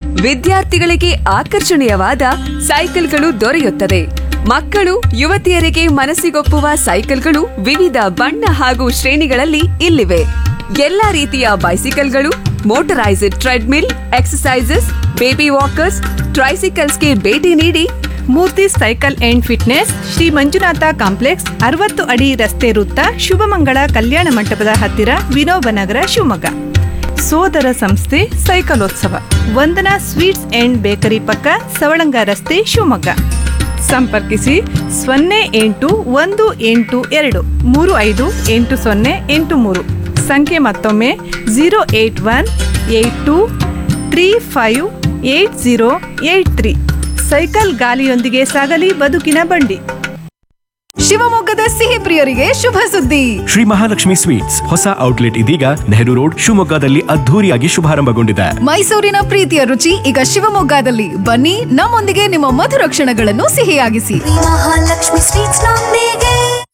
ವಿದ್ಯಾರ್ಥಿಗಳಿಗೆ ಆಕರ್ಷಣೀಯವಾದ ಸೈಕಲ್ಗಳು ದೊರೆಯುತ್ತದೆ ಮಕ್ಕಳು ಯುವತಿಯರಿಗೆ ಮನಸ್ಸಿಗೊಪ್ಪುವ ಸೈಕಲ್ಗಳು ವಿವಿಧ ಬಣ್ಣ ಹಾಗೂ ಶ್ರೇಣಿಗಳಲ್ಲಿ ಇಲ್ಲಿವೆ ಎಲ್ಲಾ ರೀತಿಯ ಬೈಸಿಕಲ್ಗಳು ಮೋಟರೈಸ್ಡ್ ಟ್ರೆಡ್ಮಿಲ್ ಎಕ್ಸಸೈಸಸ್ ಬೇಬಿ ವಾಕರ್ಸ್ ಟ್ರೈಸಿಕಲ್ಸ್ಗೆ ಭೇಟಿ ನೀಡಿ Murthy cycle and fitness Shri Manjunatha complex ಅರವತ್ತು ಅಡಿ ರಸ್ತೆ ವೃತ್ತ ಶುಭಮಂಗಳ ಕಲ್ಯಾಣ ಮಂಟಪದ ಹತ್ತಿರ ವಿನೋಬ ನಗರ ಶಿವಮೊಗ್ಗ ಸೋದರ ಸಂಸ್ಥೆ ಸೈಕಲೋತ್ಸವ ವಂದನಾ ಸ್ವೀಟ್ಸ್ ಅಂಡ್ ಬೇಕರಿ ಪಕ್ಕ ಸವಳಂಗ ರಸ್ತೆ ಶಿವಮೊಗ್ಗ ಸಂಪರ್ಕಿಸಿ ಸೊನ್ನೆ ಎಂಟು ಒಂದು ಎಂಟು ಎರಡು ಮೂರು ಐದು ಎಂಟು ಸೊನ್ನೆ ಎಂಟು ಮೂರು ಸಂಖ್ಯೆ ಮತ್ತೊಮ್ಮೆ zero eight one eight two three five eight zero eight three cycle ಗಾಲಿಯೊಂದಿಗೆ ಸಾಗಲಿ ಬದುಕಿನ ಬಂಡಿ ಶಿವಮೊಗ್ಗದ ಸಿಹಿ ಪ್ರಿಯರಿಗೆ ಶುಭ ಸುದ್ದಿ ಶ್ರೀ ಮಹಾಲಕ್ಷ್ಮಿ ಸ್ವೀಟ್ಸ್ ಹೊಸ ಔಟ್ಲೆಟ್ ಇದೀಗ ನೆಹರು ರೋಡ್ ಶಿವಮೊಗ್ಗದಲ್ಲಿ ಅದ್ಧೂರಿಯಾಗಿ ಶುಭಾರಂಭಗೊಂಡಿದೆ ಮೈಸೂರಿನ ಪ್ರೀತಿಯ ರುಚಿ ಈಗ ಶಿವಮೊಗ್ಗದಲ್ಲಿ ಬನ್ನಿ ನಮ್ಮೊಂದಿಗೆ ನಿಮ್ಮ ಮಧುರ ಕ್ಷಣಗಳನ್ನು ಸಿಹಿಯಾಗಿಸಿ ಮಹಾಲಕ್ಷ್ಮಿ ಸ್ವೀಟ್ಸ್ ನೊಂದಿಗೆ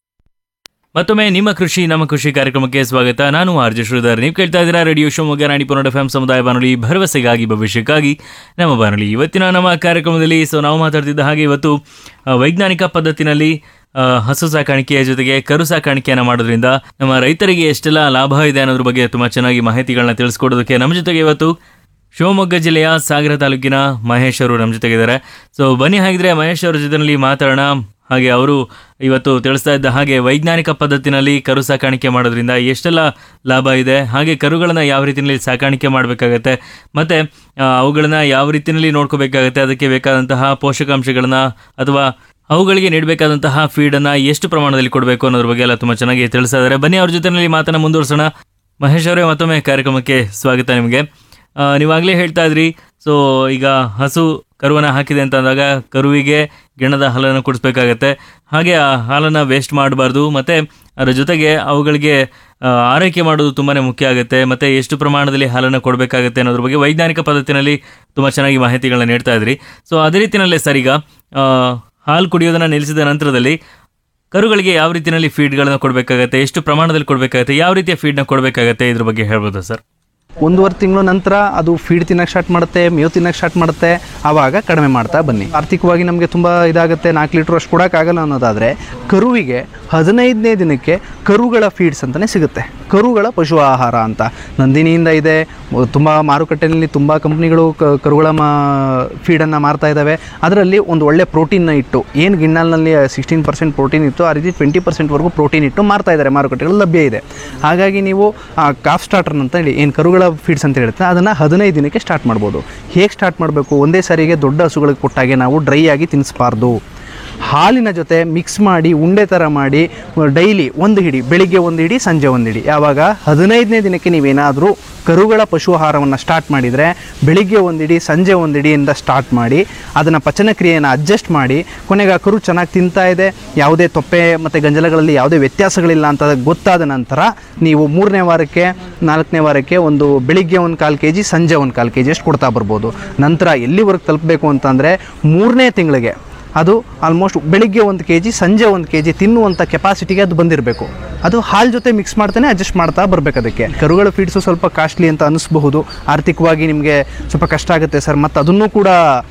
ಮತ್ತೊಮ್ಮೆ ನಿಮ್ಮ ಕೃಷಿ ನಮ್ಮ ಕೃಷಿ ಕಾರ್ಯಕ್ರಮಕ್ಕೆ ಸ್ವಾಗತ ನಾನು ಆರ್ಜೆ ಶ್ರೀಧರ್ ನೀವು ಕೇಳ್ತಾ ಇದ್ದೀರಾ radio Shivamogga Ranipura F M ಸಮುದಾಯ ಬಾನುಲಿ ಭರವಸೆಗಾಗಿ ಭವಿಷ್ಯಕ್ಕಾಗಿ ನಮ್ಮ ಬಾನುಲಿ ಇವತ್ತಿನ ನಮ್ಮ ಕಾರ್ಯಕ್ರಮದಲ್ಲಿ ಸೊ ನಾವು ಮಾತಾಡ್ತಿದ್ದ ಹಾಗೆ ಇವತ್ತು ಆ, ವೈಜ್ಞಾನಿಕ ಪದ್ಧತಿನಲ್ಲಿ ಆ, ಹಸು ಸಾಕಾಣಿಕೆಯ ಜೊತೆಗೆ ಕರು ಸಾಕಾಣಿಕೆಯನ್ನು ಮಾಡೋದ್ರಿಂದ ನಮ್ಮ ರೈತರಿಗೆ ಎಷ್ಟೆಲ್ಲ ಲಾಭ ಇದೆ ಅನ್ನೋದ್ರ ಬಗ್ಗೆ ತುಂಬ ಚೆನ್ನಾಗಿ ಮಾಹಿತಿಗಳನ್ನ ತಿಳಿಸ್ಕೊಡೋದಕ್ಕೆ ನಮ್ಮ ಜೊತೆಗೆ ಇವತ್ತು ಶಿವಮೊಗ್ಗ ಜಿಲ್ಲೆಯ ಸಾಗರ ತಾಲೂಕಿನ ಮಹೇಶ್ ಅವರು ನಮ್ಮ ಜೊತೆಗಿದ್ದಾರೆ ಸೊ ಬನ್ನಿ ಹಾಗಿದ್ರೆ ಮಹೇಶ್ ಅವರ ಜೊತೆಯಲ್ಲಿ ಮಾತಾಡೋಣ ಹಾಗೆ ಅವರು ಇವತ್ತು ತಿಳಿಸ್ತಾ ಇದ್ದ ಹಾಗೆ ವೈಜ್ಞಾನಿಕ ಪದ್ಧತಿನಲ್ಲಿ ಕರು ಸಾಕಾಣಿಕೆ ಮಾಡೋದ್ರಿಂದ ಎಷ್ಟೆಲ್ಲ ಲಾಭ ಇದೆ ಹಾಗೆ ಕರುಗಳನ್ನ ಯಾವ ರೀತಿಯಲ್ಲಿ ಸಾಕಾಣಿಕೆ ಮಾಡಬೇಕಾಗತ್ತೆ ಮತ್ತೆ ಆ, ಅವುಗಳನ್ನ ಯಾವ ರೀತಿಯಲ್ಲಿ ನೋಡ್ಕೋಬೇಕಾಗತ್ತೆ ಅದಕ್ಕೆ ಬೇಕಾದಂತಹ ಪೋಷಕಾಂಶಗಳನ್ನ ಅಥವಾ ಅವುಗಳಿಗೆ ನೀಡಬೇಕಾದಂತಹ ಫೀಡನ್ನು ಎಷ್ಟು ಪ್ರಮಾಣದಲ್ಲಿ ಕೊಡಬೇಕು ಅನ್ನೋದ್ರ ಬಗ್ಗೆ ಎಲ್ಲ ತುಂಬ ಚೆನ್ನಾಗಿ ತಿಳಿಸ್ತಾ ಇದ್ದಾರೆ ಬನ್ನಿ ಅವ್ರ ಜೊತೆಯಲ್ಲಿ ಮಾತನ್ನ ಮುಂದುವರ್ಸೋಣ ಮಹೇಶ್ ಅವರೇ ಮತ್ತೊಮ್ಮೆ ಕಾರ್ಯಕ್ರಮಕ್ಕೆ ಸ್ವಾಗತ ನಿಮಗೆ ಆ, ನೀವಾಗಲೇ ಹೇಳ್ತಾ ಇದ್ರಿ ಸೊ ಈಗ ಹಸು ಕರುವನ್ನ ಹಾಕಿದೆ ಅಂತ ಅಂದಾಗ ಕರುವಿಗೆ ಗಿಣ್ಣದ ಹಾಲನ್ನು ಕುಡಿಸ್ಬೇಕಾಗತ್ತೆ ಹಾಗೆ ಆ ಹಾಲನ್ನು ವೇಸ್ಟ್ ಮಾಡಬಾರ್ದು ಮತ್ತು ಅದರ ಜೊತೆಗೆ ಅವುಗಳಿಗೆ ಆ, ಆರೈಕೆ ಮಾಡೋದು ತುಂಬಾ ಮುಖ್ಯ ಆಗುತ್ತೆ ಮತ್ತು ಎಷ್ಟು ಪ್ರಮಾಣದಲ್ಲಿ ಹಾಲನ್ನು ಕೊಡಬೇಕಾಗತ್ತೆ ಅನ್ನೋದ್ರ ಬಗ್ಗೆ ವೈಜ್ಞಾನಿಕ ಪದ್ಧತಿನಲ್ಲಿ ತುಂಬ ಚೆನ್ನಾಗಿ ಮಾಹಿತಿಗಳನ್ನ ನೀಡ್ತಾ ಇದ್ರಿ ಸೊ ಅದೇ ರೀತಿಯಲ್ಲೇ ಸರ್ ಈಗ ಆ, ಹಾಲು ಕುಡಿಯೋದನ್ನು ನಿಲ್ಲಿಸಿದ ನಂತರದಲ್ಲಿ ಕರುಗಳಿಗೆ ಯಾವ ರೀತಿಯಲ್ಲಿ ಫೀಡ್ಗಳನ್ನ ಕೊಡಬೇಕಾಗತ್ತೆ ಎಷ್ಟು ಪ್ರಮಾಣದಲ್ಲಿ ಕೊಡಬೇಕಾಗತ್ತೆ ಯಾವ ರೀತಿಯ ಫೀಡ್ನ ಕೊಡಬೇಕಾಗತ್ತೆ ಇದ್ರ ಬಗ್ಗೆ ಹೇಳ್ಬೋದಾ ಸರ್ ಒಂದೂವರೆ ತಿಂಗಳು ನಂತರ ಅದು ಫೀಡ್ ತಿನ್ನಕ್ಕೆ ಸ್ಟಾರ್ಟ್ ಮಾಡುತ್ತೆ ಮೇವು ತಿನ್ನಕ್ಕೆ ಸ್ಟಾರ್ಟ್ ಮಾಡುತ್ತೆ ಆವಾಗ ಕಡಿಮೆ ಮಾಡ್ತಾ ಬನ್ನಿ ಆರ್ಥಿಕವಾಗಿ ನಮಗೆ ತುಂಬ ಇದಾಗುತ್ತೆ ನಾಲ್ಕು ಲೀಟ್ರ್ ಅಷ್ಟು ಕೊಡೋಕ್ಕಾಗಲ್ಲ ಅನ್ನೋದಾದರೆ ಕರುವಿಗೆ ಹದಿನೈದನೇ ದಿನಕ್ಕೆ ಕರುಗಳ ಫೀಡ್ಸ್ ಅಂತಲೇ ಸಿಗುತ್ತೆ ಕರುಗಳ ಪಶು ಆಹಾರ ಅಂತ ನಂದಿನಿಯಿಂದ ಇದೆ ತುಂಬ ಮಾರುಕಟ್ಟೆಯಲ್ಲಿ ತುಂಬ ಕಂಪ್ನಿಗಳು ಕರುಗಳ ಮಾ ಫೀಡನ್ನು ಮಾರ್ತಾ ಇದ್ದಾವೆ ಅದರಲ್ಲಿ ಒಂದು ಒಳ್ಳೆ ಪ್ರೋಟೀನ್ನ ಇಟ್ಟು ಏನು ಗಿಣ್ಣಲ್ನಲ್ಲಿ ಸಿಕ್ಸ್ಟೀನ್ ಪರ್ಸೆಂಟ್ ಪ್ರೋಟೀನ್ ಇತ್ತು ಆ ರೀತಿ ಟ್ವೆಂಟಿ ಪರ್ಸೆಂಟ್ವರೆಗೂ ಪ್ರೋಟೀನ್ ಇಟ್ಟು ಮಾರ್ತಾ ಇದ್ದಾರೆ ಮಾರುಕಟ್ಟೆಗಳು ಲಭ್ಯ ಇದೆ ಹಾಗಾಗಿ ನೀವು ಆ ಕಾಫ್ ಸ್ಟಾರ್ಟರ್ ಅಂತ ಹೇಳಿ ಏನು ಕರುಗಳ ಫೀಡ್ಸ್ ಅಂತ ಹೇಳುತ್ತೆ ಅದನ್ನು ಹದಿನೈದು ದಿನಕ್ಕೆ ಸ್ಟಾರ್ಟ್ ಮಾಡ್ಬೋದು ಹೇಗೆ ಸ್ಟಾರ್ಟ್ ಮಾಡಬೇಕು ಒಂದೇ ಸಾರಿಗೆ ದೊಡ್ಡ ಹಸುಗಳಿಗೆ ಕೊಟ್ಟಾಗೆ ನಾವು ಡ್ರೈ ಆಗಿ ತಿನ್ನಿಸ್ಬಾರ್ದು ಹಾಲಿನ ಜೊತೆ ಮಿಕ್ಸ್ ಮಾಡಿ ಉಂಡೆ ಥರ ಮಾಡಿ ಡೈಲಿ ಒಂದು ಹಿಡಿ ಬೆಳಿಗ್ಗೆ ಒಂದು ಹಿಡಿ ಸಂಜೆ ಒಂದು ಹಿಡಿ ಯಾವಾಗ ಹದಿನೈದನೇ ದಿನಕ್ಕೆ ನೀವೇನಾದರೂ ಕರುಗಳ ಪಶು ಆಹಾರವನ್ನು ಸ್ಟಾರ್ಟ್ ಮಾಡಿದರೆ ಬೆಳಿಗ್ಗೆ ಒಂದು ಹಿಡಿ ಸಂಜೆ ಒಂದು ಹಿಡಿಯಿಂದ ಸ್ಟಾರ್ಟ್ ಮಾಡಿ ಅದನ್ನು ಪಚನ ಕ್ರಿಯೆಯನ್ನು ಅಡ್ಜಸ್ಟ್ ಮಾಡಿ ಕೊನೆಗೆ ಆ ಕರು ಚೆನ್ನಾಗಿ ತಿಂತಾ ಇದೆ ಯಾವುದೇ ತೊಪ್ಪೆ ಮತ್ತು ಗಂಜಲಗಳಲ್ಲಿ ಯಾವುದೇ ವ್ಯತ್ಯಾಸಗಳಿಲ್ಲ ಅಂತ ಗೊತ್ತಾದ ನಂತರ ನೀವು ಮೂರನೇ ವಾರಕ್ಕೆ ನಾಲ್ಕನೇ ವಾರಕ್ಕೆ ಒಂದು ಬೆಳಿಗ್ಗೆ ಒಂದು ಕಾಲು ಕೆ ಜಿ ಸಂಜೆ ಒಂದು ಕಾಲು ಕೆ ಜಿ ಅಷ್ಟು ಕೊಡ್ತಾ ಬರ್ಬೋದು ನಂತರ ಎಲ್ಲಿವರೆಗೆ ತಲುಪಬೇಕು ಅಂತಂದರೆ ಮೂರನೇ ತಿಂಗಳಿಗೆ ಅದು ಆಲ್ಮೋಸ್ಟ್ ಬೆಳಿಗ್ಗೆ ಒಂದು ಕೆ ಜಿ ಸಂಜೆ ಒಂದು ಕೆ ಜಿ ತಿನ್ನುವಂಥ ಕೆಪಾಸಿಟಿಗೆ ಅದು ಬಂದಿರಬೇಕು ಅದು ಹಾಲು ಜೊತೆ ಮಿಕ್ಸ್ ಮಾಡ್ತಾನೆ ಅಡ್ಜಸ್ಟ್ ಮಾಡ್ತಾ ಬರಬೇಕು ಅದಕ್ಕೆ ಕರುಗಳ ಫೀಡ್ಸು ಸ್ವಲ್ಪ ಕಾಸ್ಟ್ಲಿ ಅಂತ ಅನಿಸ್ಬಹುದು ಆರ್ಥಿಕವಾಗಿ ನಿಮಗೆ ಸ್ವಲ್ಪ ಕಷ್ಟ ಆಗುತ್ತೆ ಸರ್ ಮತ್ತು ಅದನ್ನು ಕೂಡ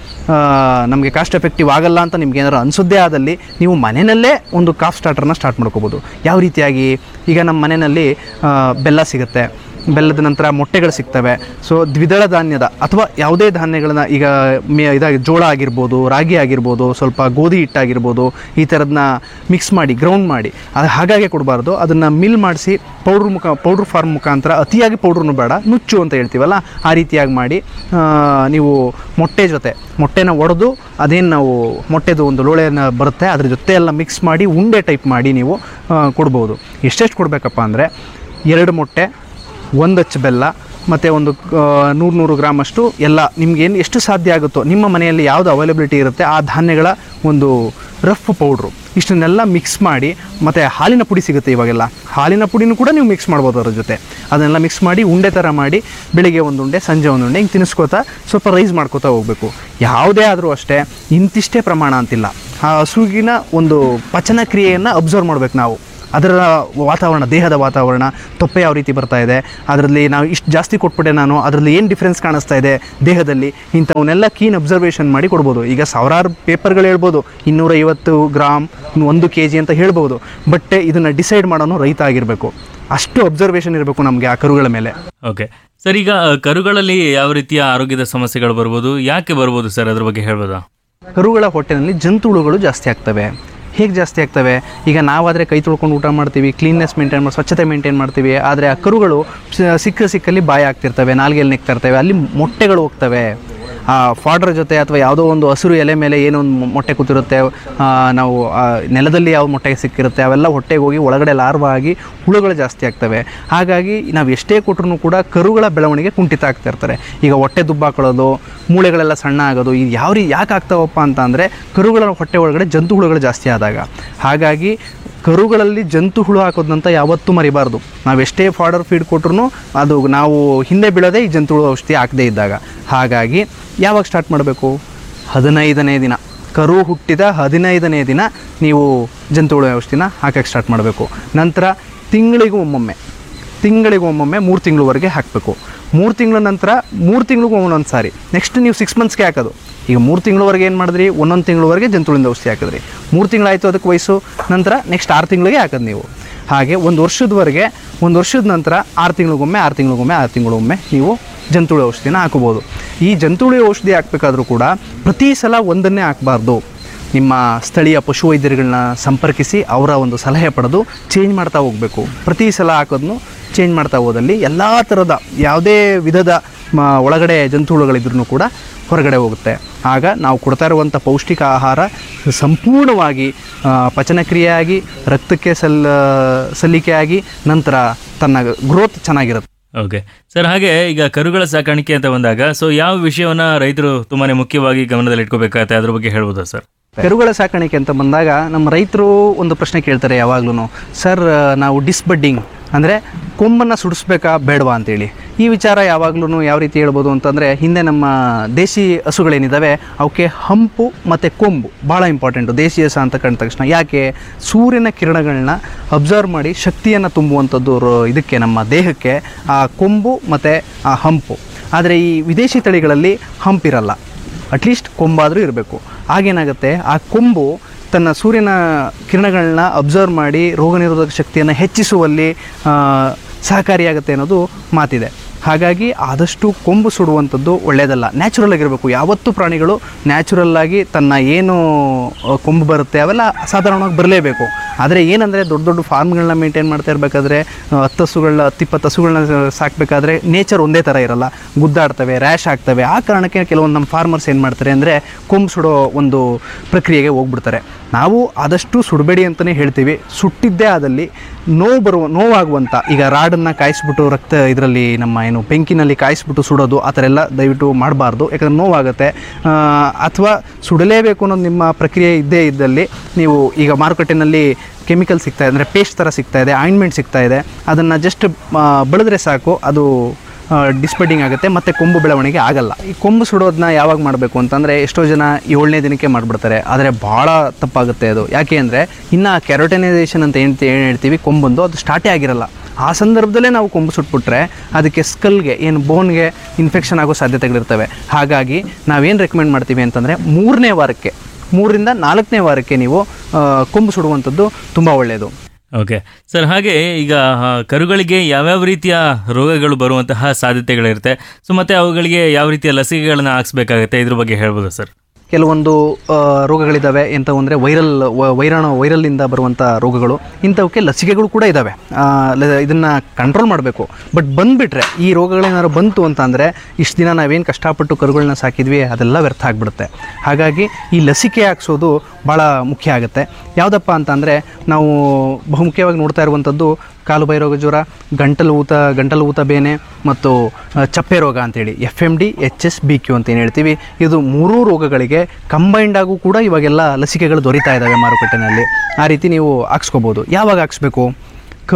ನಮಗೆ ಕಾಸ್ಟ್ ಎಫೆಕ್ಟಿವ್ ಆಗಲ್ಲ ಅಂತ ನಿಮ್ಗೆ ಏನಾದ್ರು ಅನಿಸೋದೇ ಆದಲ್ಲಿ ನೀವು ಮನೆಯಲ್ಲೇ ಒಂದು ಕಾಫ್ ಸ್ಟಾರ್ಟರ್ನ ಸ್ಟಾರ್ಟ್ ಮಾಡ್ಕೋಬೋದು ಯಾವ ರೀತಿಯಾಗಿ ಈಗ ನಮ್ಮ ಮನೆಯಲ್ಲಿ ಆ, ಬೆಲ್ಲ ಸಿಗುತ್ತೆ ಬೆಲ್ಲದ ನಂತರ ಮೊಟ್ಟೆಗಳು ಸಿಗ್ತವೆ ಸೊ ದ್ವಿದಳ ಧಾನ್ಯದ ಅಥವಾ ಯಾವುದೇ ಧಾನ್ಯಗಳನ್ನ ಈಗ ಮೇ ಇದಾಗಿ ಜೋಳ ಆಗಿರ್ಬೋದು ರಾಗಿ ಆಗಿರ್ಬೋದು ಸ್ವಲ್ಪ ಗೋಧಿ ಹಿಟ್ಟಾಗಿರ್ಬೋದು ಈ ಥರದನ್ನ ಮಿಕ್ಸ್ ಮಾಡಿ ಗ್ರೌಂಡ್ ಮಾಡಿ ಅದು ಹಾಗಾಗಿ ಕೊಡಬಾರ್ದು ಅದನ್ನು ಮಿಲ್ ಮಾಡಿಸಿ ಪೌಡ್ರ್ ಮುಖ ಪೌಡ್ರ್ ಫಾರ್ಮ್ ಮುಖಾಂತರ ಅತಿಯಾಗಿ ಪೌಡ್ರನ್ನು ಬೇಡ ನುಚ್ಚು ಅಂತ ಹೇಳ್ತೀವಲ್ಲ ಆ ರೀತಿಯಾಗಿ ಮಾಡಿ ಆ, ನೀವು ಮೊಟ್ಟೆ ಜೊತೆ ಮೊಟ್ಟೆನ ಒಡೆದು ಅದೇನು ನಾವು ಮೊಟ್ಟೆದು ಒಂದು ಲೋಳೆಯನ್ನು ಬರುತ್ತೆ ಅದ್ರ ಜೊತೆ ಎಲ್ಲ ಮಿಕ್ಸ್ ಮಾಡಿ ಉಂಡೆ ಟೈಪ್ ಮಾಡಿ ನೀವು ಆ, ಕೊಡ್ಬೋದು ಎಷ್ಟೆಷ್ಟು ಕೊಡಬೇಕಪ್ಪ ಅಂದರೆ ಎರಡು ಮೊಟ್ಟೆ ಒಂದು ಅಚ್ಚು ಬೆಲ್ಲ ಮತ್ತು ಒಂದು ನೂರು ನೂರು ಗ್ರಾಮ್ ಅಷ್ಟು ಎಲ್ಲ ನಿಮ್ಗೇನು ಎಷ್ಟು ಸಾಧ್ಯ ಆಗುತ್ತೋ ನಿಮ್ಮ ಮನೆಯಲ್ಲಿ ಯಾವುದು ಅವೈಲಬಿಲಿಟಿ ಇರುತ್ತೆ ಆ ಧಾನ್ಯಗಳ ಒಂದು ರಫ್ ಪೌಡ್ರು ಇಷ್ಟನ್ನೆಲ್ಲ ಮಿಕ್ಸ್ ಮಾಡಿ ಮತ್ತು ಹಾಲಿನ ಪುಡಿ ಸಿಗುತ್ತೆ ಇವಾಗೆಲ್ಲ ಹಾಲಿನ ಪುಡಿನೂ ಕೂಡ ನೀವು ಮಿಕ್ಸ್ ಮಾಡ್ಬೋದು ಅದ್ರ ಜೊತೆ ಅದನ್ನೆಲ್ಲ ಮಿಕ್ಸ್ ಮಾಡಿ ಉಂಡೆ ಥರ ಮಾಡಿ ಬೆಳಿಗ್ಗೆ ಒಂದು ಉಂಡೆ ಸಂಜೆ ಒಂದು ಉಂಡೆ ಹಿಂಗೆ ತಿನ್ನಿಸ್ಕೋತಾ ಸ್ವಲ್ಪ ರೈಸ್ ಮಾಡ್ಕೋತಾ ಹೋಗಬೇಕು ಯಾವುದೇ ಆದರೂ ಅಷ್ಟೇ ಇಂತಿಷ್ಟೇ ಪ್ರಮಾಣ ಅಂತಿಲ್ಲ ಆ ಹಸುವಿನ ಒಂದು ಪಚನ ಕ್ರಿಯೆಯನ್ನು ಅಬ್ಸರ್ವ್ ಮಾಡ್ಬೇಕು ನಾವು ಅದರ ವಾತಾವರಣ ದೇಹದ ವಾತಾವರಣ ತೊಪ್ಪೆ ಯಾವ ರೀತಿ ಬರ್ತಾ ಇದೆ ಅದರಲ್ಲಿ ನಾವು ಇಷ್ಟು ಜಾಸ್ತಿ ಕೊಟ್ಬಿಟ್ಟೆ ನಾನು ಅದರಲ್ಲಿ ಏನು ಡಿಫ್ರೆನ್ಸ್ ಕಾಣಿಸ್ತಾ ಇದೆ ದೇಹದಲ್ಲಿ ಇಂಥವನ್ನೆಲ್ಲ ಕೀನ್ ಅಬ್ಸರ್ವೇಷನ್ ಮಾಡಿ ಕೊಡ್ಬೋದು ಈಗ ಸಾವಿರಾರು ಪೇಪರ್ಗಳು ಹೇಳ್ಬೋದು ಇನ್ನೂರೈವತ್ತು ಗ್ರಾಮ್ ಒಂದು ಕೆ ಜಿ ಅಂತ ಹೇಳ್ಬೋದು ಬಟ್ ಇದನ್ನು ಡಿಸೈಡ್ ಮಾಡೋನು ರೈತ ಆಗಿರಬೇಕು ಅಷ್ಟು ಅಬ್ಸರ್ವೇಷನ್ ಇರಬೇಕು ನಮಗೆ ಆ ಕರುಗಳ ಮೇಲೆ ಓಕೆ ಸರ್ ಈಗ ಆ, ಕರುಗಳಲ್ಲಿ ಯಾವ ರೀತಿಯ ಆರೋಗ್ಯದ ಸಮಸ್ಯೆಗಳು ಬರ್ಬೋದು ಯಾಕೆ ಬರ್ಬೋದು ಸರ್ ಅದ್ರ ಬಗ್ಗೆ ಹೇಳ್ಬೋದಾ ಕರುಗಳ ಹೊಟ್ಟೆನಲ್ಲಿ ಜಂತುಹುಳುಗಳು ಜಾಸ್ತಿ ಆಗ್ತವೆ ಹೇಗೆ ಜಾಸ್ತಿ ಆಗ್ತವೆ ಈಗ ನಾವಾದರೆ ಕೈ ತೊಳ್ಕೊಂಡು ಊಟ ಮಾಡ್ತೀವಿ ಕ್ಲೀನ್ನೆಸ್ ಮೇಂಟೈನ್ ಮಾಡಿ ಸ್ವಚ್ಛತೆ ಮೇಂಟೈನ್ ಮಾಡ್ತೀವಿ ಆದರೆ ಆ ಕರುಗಳು ಸ- ಸಿಕ್ಕ ಸಿಕ್ಕಲ್ಲಿ ಬಾಯಿ ಆಗ್ತಿರ್ತವೆ ನಾಲ್ಗೆಯಲ್ಲಿ ನೆಕ್ತಾ ಇರ್ತವೆ ಅಲ್ಲಿ ಮೊಟ್ಟೆಗಳು ಹೋಗ್ತವೆ ಆ ಫಾಡರ್ ಜೊತೆ ಅಥವಾ ಯಾವುದೋ ಒಂದು ಹಸಿರು ಎಲೆ ಮೇಲೆ ಏನೋ ಒಂದು ಮೊ- ಮೊಟ್ಟೆ ಕೂತಿರುತ್ತೆ ಆ, ನಾವು ಆ ನೆಲದಲ್ಲಿ ಯಾವ ಮೊಟ್ಟೆ ಸಿಕ್ಕಿರುತ್ತೆ ಅವೆಲ್ಲ ಹೊಟ್ಟೆಗೆ ಹೋಗಿ ಒಳಗಡೆ ಲಾರ್ವ ಆಗಿ ಹುಳುಗಳು ಜಾಸ್ತಿ ಆಗ್ತವೆ ಹಾಗಾಗಿ ನಾವು ಎಷ್ಟೇ ಕೊಟ್ಟರು ಕೂಡ ಕರುಗಳ ಬೆಳವಣಿಗೆ ಕುಂಠಿತ ಆಗ್ತಾ ಇರ್ತಾರೆ ಈಗ ಹೊಟ್ಟೆ ದುಬ್ಬಾಕೊಳ್ಳೋದು ಮೂಳೆಗಳೆಲ್ಲ ಸಣ್ಣ ಆಗೋದು ಇದು ಯಾವ ರೀ ಯಾಕೆ ಆಗ್ತಾವಪ್ಪ ಅಂತ ಅಂದರೆ ಕರುಗಳ ಹೊಟ್ಟೆ ಒಳಗಡೆ ಜಂತು ಹುಳುಗಳು ಜಾಸ್ತಿ ಆದಾಗ ಹಾಗಾಗಿ ಕರುಗಳಲ್ಲಿ ಜಂತು ಹುಳು ಹಾಕೋದಂತ ಯಾವತ್ತೂ ಮರಿಬಾರ್ದು ನಾವು ಎಷ್ಟೇ ಫಾಡರ್ ಫೀಡ್ ಕೊಟ್ರು ಅದು ನಾವು ಹಿಂದೆ ಬೀಳೋದೇ ಈ ಜಂತು ಹುಳು ಔಷಧಿ ಹಾಕದೇ ಇದ್ದಾಗ ಹಾಗಾಗಿ ಯಾವಾಗ ಸ್ಟಾರ್ಟ್ ಮಾಡಬೇಕು ಹದಿನೈದನೇ ದಿನ ಕರು ಹುಟ್ಟಿದ ಹದಿನೈದನೇ ದಿನ ನೀವು ಜಂತುಹುಳು ಔಷಧಿನ ಹಾಕಕ್ಕೆ ಸ್ಟಾರ್ಟ್ ಮಾಡಬೇಕು ನಂತರ ತಿಂಗಳಿಗೂ ಒಮ್ಮೊಮ್ಮೆ ತಿಂಗಳಿಗೆ ಒಮ್ಮೊಮ್ಮೆ ಮೂರು ತಿಂಗಳವರೆಗೆ ಹಾಕಬೇಕು ಮೂರು ತಿಂಗಳ ನಂತರ ಮೂರು ತಿಂಗಳಿಗೂ ಒಂದೊಂದು ಸಾರಿ ನೆಕ್ಸ್ಟ್ ನೀವು ಸಿಕ್ಸ್ ಮಂತ್ಸ್ಗೆ ಹಾಕೋದು ಈಗ ಮೂರು ತಿಂಗಳವರೆಗೆ ಏನು ಮಾಡಿದ್ರಿ ಒಂದೊಂದು ತಿಂಗಳವರೆಗೆ ಜಂತುಳಿಂದ ಔಷಧಿ ಹಾಕಿದ್ರಿ ಮೂರು ತಿಂಗಳಾಯಿತು ಅದಕ್ಕೆ ವಯಸ್ಸು ನಂತರ ನೆಕ್ಸ್ಟ್ ಆರು ತಿಂಗಳಿಗೆ ಹಾಕೋದು ನೀವು ಹಾಗೆ ಒಂದು ವರ್ಷದವರೆಗೆ ಒಂದು ವರ್ಷದ ನಂತರ ಆರು ತಿಂಗಳಿಗೊಮ್ಮೆ ಆರು ತಿಂಗಳಿಗೊಮ್ಮೆ ಆರು ತಿಂಗಳಿಗೊಮ್ಮೆ ನೀವು ಜಂತುಳಿ ಔಷಧಿನ ಹಾಕೋಬೋದು ಈ ಜಂತುಳಿ ಔಷಧಿ ಹಾಕಬೇಕಾದ್ರೂ ಕೂಡ ಪ್ರತಿ ಸಲ ಒಂದನ್ನೇ ಹಾಕಬಾರ್ದು ನಿಮ್ಮ ಸ್ಥಳೀಯ ಪಶುವೈದ್ಯರುಗಳನ್ನ ಸಂಪರ್ಕಿಸಿ ಅವರ ಒಂದು ಸಲಹೆ ಪಡೆದು ಚೇಂಜ್ ಮಾಡ್ತಾ ಹೋಗಬೇಕು ಪ್ರತಿ ಸಲ ಹಾಕೋದನ್ನು ಚೇಂಜ್ ಮಾಡ್ತಾ ಹೋದಲ್ಲಿ ಎಲ್ಲ ಥರದ ಯಾವುದೇ ವಿಧದ ಮ ಒಳಗಡೆ ಜಂತುಹುಳುಗಳಿದ್ರೂ ಕೂಡ ಹೊರಗಡೆ ಹೋಗುತ್ತೆ ಆಗ ನಾವು ಕೊಡ್ತಾ ಇರುವಂಥ ಪೌಷ್ಟಿಕ ಆಹಾರ ಸಂಪೂರ್ಣವಾಗಿ ಆ, ಪಚನಕ್ರಿಯೆಯಾಗಿ ರಕ್ತಕ್ಕೆ ಸಲ್ ಸಲ್ಲಿಕೆಯಾಗಿ ನಂತರ ತನ್ನ ಗ್ರೋತ್ ಚೆನ್ನಾಗಿರುತ್ತೆ ಓಕೆ ಸರ್ ಹಾಗೆ ಈಗ ಕರುಗಳ ಸಾಕಾಣಿಕೆ ಅಂತ ಬಂದಾಗ ಸೊ ಯಾವ ವಿಷಯವನ್ನ ರೈತರು ತುಂಬಾನೇ ಮುಖ್ಯವಾಗಿ ಗಮನದಲ್ಲಿ ಇಟ್ಕೋಬೇಕಾಗತ್ತೆ ಅದ್ರ ಬಗ್ಗೆ ಹೇಳ್ಬೋದಾ ಸರ್ ಕರುಗಳ ಸಾಕಾಣಿಕೆ ಅಂತ ಬಂದಾಗ ನಮ್ಮ ರೈತರು ಒಂದು ಪ್ರಶ್ನೆ ಕೇಳ್ತಾರೆ ಯಾವಾಗ್ಲೂ ಸರ್ ನಾವು ಡಿಸ್ಬಡ್ಡಿಂಗ್ ಅಂದರೆ ಕೊಂಬನ್ನು ಸುಡಿಸ್ಬೇಕಾ ಬೇಡವಾ ಅಂತೇಳಿ ಈ ವಿಚಾರ ಯಾವಾಗ್ಲೂ ಯಾವ ರೀತಿ ಹೇಳ್ಬೋದು ಅಂತಂದರೆ ಹಿಂದೆ ನಮ್ಮ ದೇಶಿ ಹಸುಗಳೇನಿದ್ದಾವೆ ಅವಕ್ಕೆ ಹಂಪು ಮತ್ತು ಕೊಂಬು ಭಾಳ ಇಂಪಾರ್ಟೆಂಟು ದೇಶಿ ಹಸ ಅಂತ ಕಂಡ ತಕ್ಷಣ ಯಾಕೆ ಸೂರ್ಯನ ಕಿರಣಗಳನ್ನ ಅಬ್ಸರ್ವ್ ಮಾಡಿ ಶಕ್ತಿಯನ್ನು ತುಂಬುವಂಥದ್ದು ರೋ- ಇದಕ್ಕೆ ನಮ್ಮ ದೇಹಕ್ಕೆ ಆ ಕೊಂಬು ಮತ್ತು ಆ ಹಂಪು ಆದರೆ ಈ ವಿದೇಶಿ ತಳಿಗಳಲ್ಲಿ ಹಂಪಿರಲ್ಲ ಅಟ್ಲೀಸ್ಟ್ ಕೊಂಬಾದರೂ ಇರಬೇಕು ಆಗೇನಾಗುತ್ತೆ ಆ ಕೊಂಬು ತನ್ನ ಸೂರ್ಯನ ಕಿರಣಗಳನ್ನ ಅಬ್ಸರ್ವ್ ಮಾಡಿ ರೋಗ ನಿರೋಧಕ ಶಕ್ತಿಯನ್ನು ಹೆಚ್ಚಿಸುವಲ್ಲಿ ಆ, ಸಹಕಾರಿಯಾಗುತ್ತೆ ಅನ್ನೋದು ಮಾತಿದೆ ಹಾಗಾಗಿ ಆದಷ್ಟು ಕೊಂಬು ಸುಡುವಂಥದ್ದು ಒಳ್ಳೆಯದಲ್ಲ ನ್ಯಾಚುರಲ್ ಆಗಿರಬೇಕು ಯಾವತ್ತೂ ಪ್ರಾಣಿಗಳು ನ್ಯಾಚುರಲ್ ಆಗಿ ತನ್ನ ಏನು ಆ, ಕೊಂಬು ಬರುತ್ತೆ ಅವೆಲ್ಲ ಸಾಧಾರಣವಾಗಿ ಬರಲೇಬೇಕು ಆದರೆ ಏನಂದರೆ ದೊಡ್ಡ ದೊಡ್ಡ ಫಾರ್ಮ್ಗಳನ್ನ ಮೇಂಟೈನ್ ಮಾಡ್ತಾ ಇರಬೇಕಾದ್ರೆ ಹತ್ತು ಹಸುಗಳನ್ನ ಹತ್ತಿಪ್ಪತ್ತು ಹಸುಗಳನ್ನ ಸಾಕಬೇಕಾದ್ರೆ ನೇಚರ್ ಒಂದೇ ಥರ ಇರಲ್ಲ ಗುದ್ದಾಡ್ತವೆ ರ್ಯಾಶ್ ಆಗ್ತವೆ ಆ ಕಾರಣಕ್ಕೆ ಕೆಲವೊಂದು ನಮ್ಮ ಫಾರ್ಮರ್ಸ್ ಏನು ಮಾಡ್ತಾರೆ ಅಂದರೆ ಕೊಂಬು ಸುಡೋ ಒಂದು ಪ್ರಕ್ರಿಯೆಗೆ ಹೋಗ್ಬಿಡ್ತಾರೆ ನಾವು ಆದಷ್ಟು ಸುಡಬೇಡಿ ಅಂತಲೇ ಹೇಳ್ತೀವಿ ಸುಟ್ಟಿದ್ದೇ ಆದಲ್ಲಿ ನೋವು ಬರುವ ನೋವಾಗುವಂಥ ಈಗ ರಾಡನ್ನು ಕಾಯಿಸ್ಬಿಟ್ಟು ರಕ್ತ ಇದರಲ್ಲಿ ನಮ್ಮ ಏನು ಬೆಂಕಿನಲ್ಲಿ ಕಾಯಿಸ್ಬಿಟ್ಟು ಸುಡೋದು ಆ ಥರ ಎಲ್ಲ ದಯವಿಟ್ಟು ಮಾಡಬಾರ್ದು ಯಾಕಂದ್ರೆ ನೋವಾಗುತ್ತೆ ಅಥವಾ ಸುಡಲೇಬೇಕು ಅನ್ನೋದು ನಿಮ್ಮ ಪ್ರಕ್ರಿಯೆ ಇದ್ದೇ ಇದ್ದಲ್ಲಿ ನೀವು ಈಗ ಮಾರುಕಟ್ಟೆನಲ್ಲಿ ಕೆಮಿಕಲ್ ಸಿಗ್ತಾ ಇದೆ ಅಂದರೆ ಪೇಸ್ಟ್ ಥರ ಸಿಗ್ತಾ ಇದೆ ಆಯಿಂಟ್ಮೆಂಟ್ ಸಿಗ್ತಾ ಇದೆ ಅದನ್ನು ಜಸ್ಟ್ ಬೆಳೆದ್ರೆ ಸಾಕು ಅದು ಡಿಸ್ಬೆಡ್ಡಿಂಗ್ ಆಗುತ್ತೆ ಮತ್ತು ಕೊಂಬು ಬೆಳವಣಿಗೆ ಆಗಲ್ಲ ಈ ಕೊಂಬು ಸುಡೋದನ್ನ ಯಾವಾಗ ಮಾಡಬೇಕು ಅಂತಂದರೆ ಎಷ್ಟೋ ಜನ ಏಳನೇ ದಿನಕ್ಕೆ ಮಾಡಿಬಿಡ್ತಾರೆ ಆದರೆ ಭಾಳ ತಪ್ಪಾಗುತ್ತೆ ಅದು ಯಾಕೆ ಅಂದರೆ ಇನ್ನು ಕೆರೋಟನೈಸೇಷನ್ ಅಂತ ಏನು ಏನು ಹೇಳ್ತೀವಿ ಕೊಂಬೊಂದು ಅದು ಸ್ಟಾರ್ಟೇ ಆಗಿರಲ್ಲ ಆ ಸಂದರ್ಭದಲ್ಲೇ ನಾವು ಕೊಂಬು ಸುಟ್ಬಿಟ್ರೆ ಅದಕ್ಕೆ ಸ್ಕಲ್ಗೆ ಏನು ಬೋನ್ಗೆ ಇನ್ಫೆಕ್ಷನ್ ಆಗೋ ಸಾಧ್ಯತೆಗಳಿರ್ತವೆ ಹಾಗಾಗಿ ನಾವೇನು ರೆಕಮೆಂಡ್ ಮಾಡ್ತೀವಿ ಅಂತಂದರೆ ಮೂರನೇ ವಾರಕ್ಕೆ ಮೂರರಿಂದ ನಾಲ್ಕನೇ ವಾರಕ್ಕೆ ನೀವು ಆ, ಕೊಂಬು ಸುಡುವಂಥದ್ದು ತುಂಬ ಒಳ್ಳೆಯದು ಓಕೆ ಸರ್ ಹಾಗೆ ಈಗ ಆ, ಕರುಗಳಿಗೆ ಯಾವ್ಯಾವ ರೀತಿಯ ರೋಗಗಳು ಬರುವಂತಹ ಸಾಧ್ಯತೆಗಳಿರುತ್ತೆ ಸೊ ಮತ್ತೆ ಅವುಗಳಿಗೆ ಯಾವ ರೀತಿಯ ಲಸಿಕೆಗಳನ್ನ ಹಾಕ್ಸ್ಬೇಕಾಗತ್ತೆ ಇದ್ರ ಬಗ್ಗೆ ಹೇಳ್ಬೋದಾ ಸರ್ ಕೆಲವೊಂದು ಆ, ರೋಗಗಳಿದ್ದಾವೆ ಎಂಥವು ಅಂದರೆ ವೈರಲ್ ವ- ವೈರಾಣು ವೈರಲ್ಲಿಂದ ಬರುವಂಥ ರೋಗಗಳು ಇಂಥವಕ್ಕೆ ಲಸಿಕೆಗಳು ಕೂಡ ಇದ್ದಾವೆ ಇದನ್ನು ಕಂಟ್ರೋಲ್ ಮಾಡಬೇಕು ಬಟ್ ಬಂದುಬಿಟ್ರೆ ಈ ರೋಗಗಳೇನಾದ್ರು ಬಂತು ಅಂತ ಅಂದರೆ ಇಷ್ಟು ದಿನ ನಾವೇನು ಕಷ್ಟಪಟ್ಟು ಕರುಗಳನ್ನ ಸಾಕಿದ್ವಿ ಅದೆಲ್ಲ ವ್ಯರ್ಥ ಆಗಿಬಿಡುತ್ತೆ ಹಾಗಾಗಿ ಈ ಲಸಿಕೆ ಹಾಕ್ಸೋದು ಭಾಳ ಮುಖ್ಯ ಆಗುತ್ತೆ ಯಾವುದಪ್ಪ ಅಂತ ಅಂದರೆ ನಾವು ಬಹುಮುಖ್ಯವಾಗಿ ನೋಡ್ತಾ ಇರುವಂಥದ್ದು ಕಾಲು ಬೈರೋಗ ಜ್ವರ ಗಂಟಲು ಊತ ಗಂಟಲು ಊತ ಬೇನೆ ಮತ್ತು ಆ, ಚಪ್ಪೆ ರೋಗ ಅಂತೇಳಿ F M D H S B Q ಅಂತ ಏನು ಹೇಳ್ತೀವಿ ಇದು ಮೂರೂ ರೋಗಗಳಿಗೆ ಕಂಬೈಂಡ್ ಆಗು ಕೂಡ ಇವಾಗೆಲ್ಲ ಲಸಿಕೆಗಳು ದೊರೀತಾ ಇದ್ದಾವೆ ಮಾರುಕಟ್ಟೆನಲ್ಲಿ ಆ ರೀತಿ ನೀವು ಹಾಕ್ಸ್ಕೋಬೋದು ಯಾವಾಗ ಹಾಕ್ಸ್ಬೇಕು ಕರು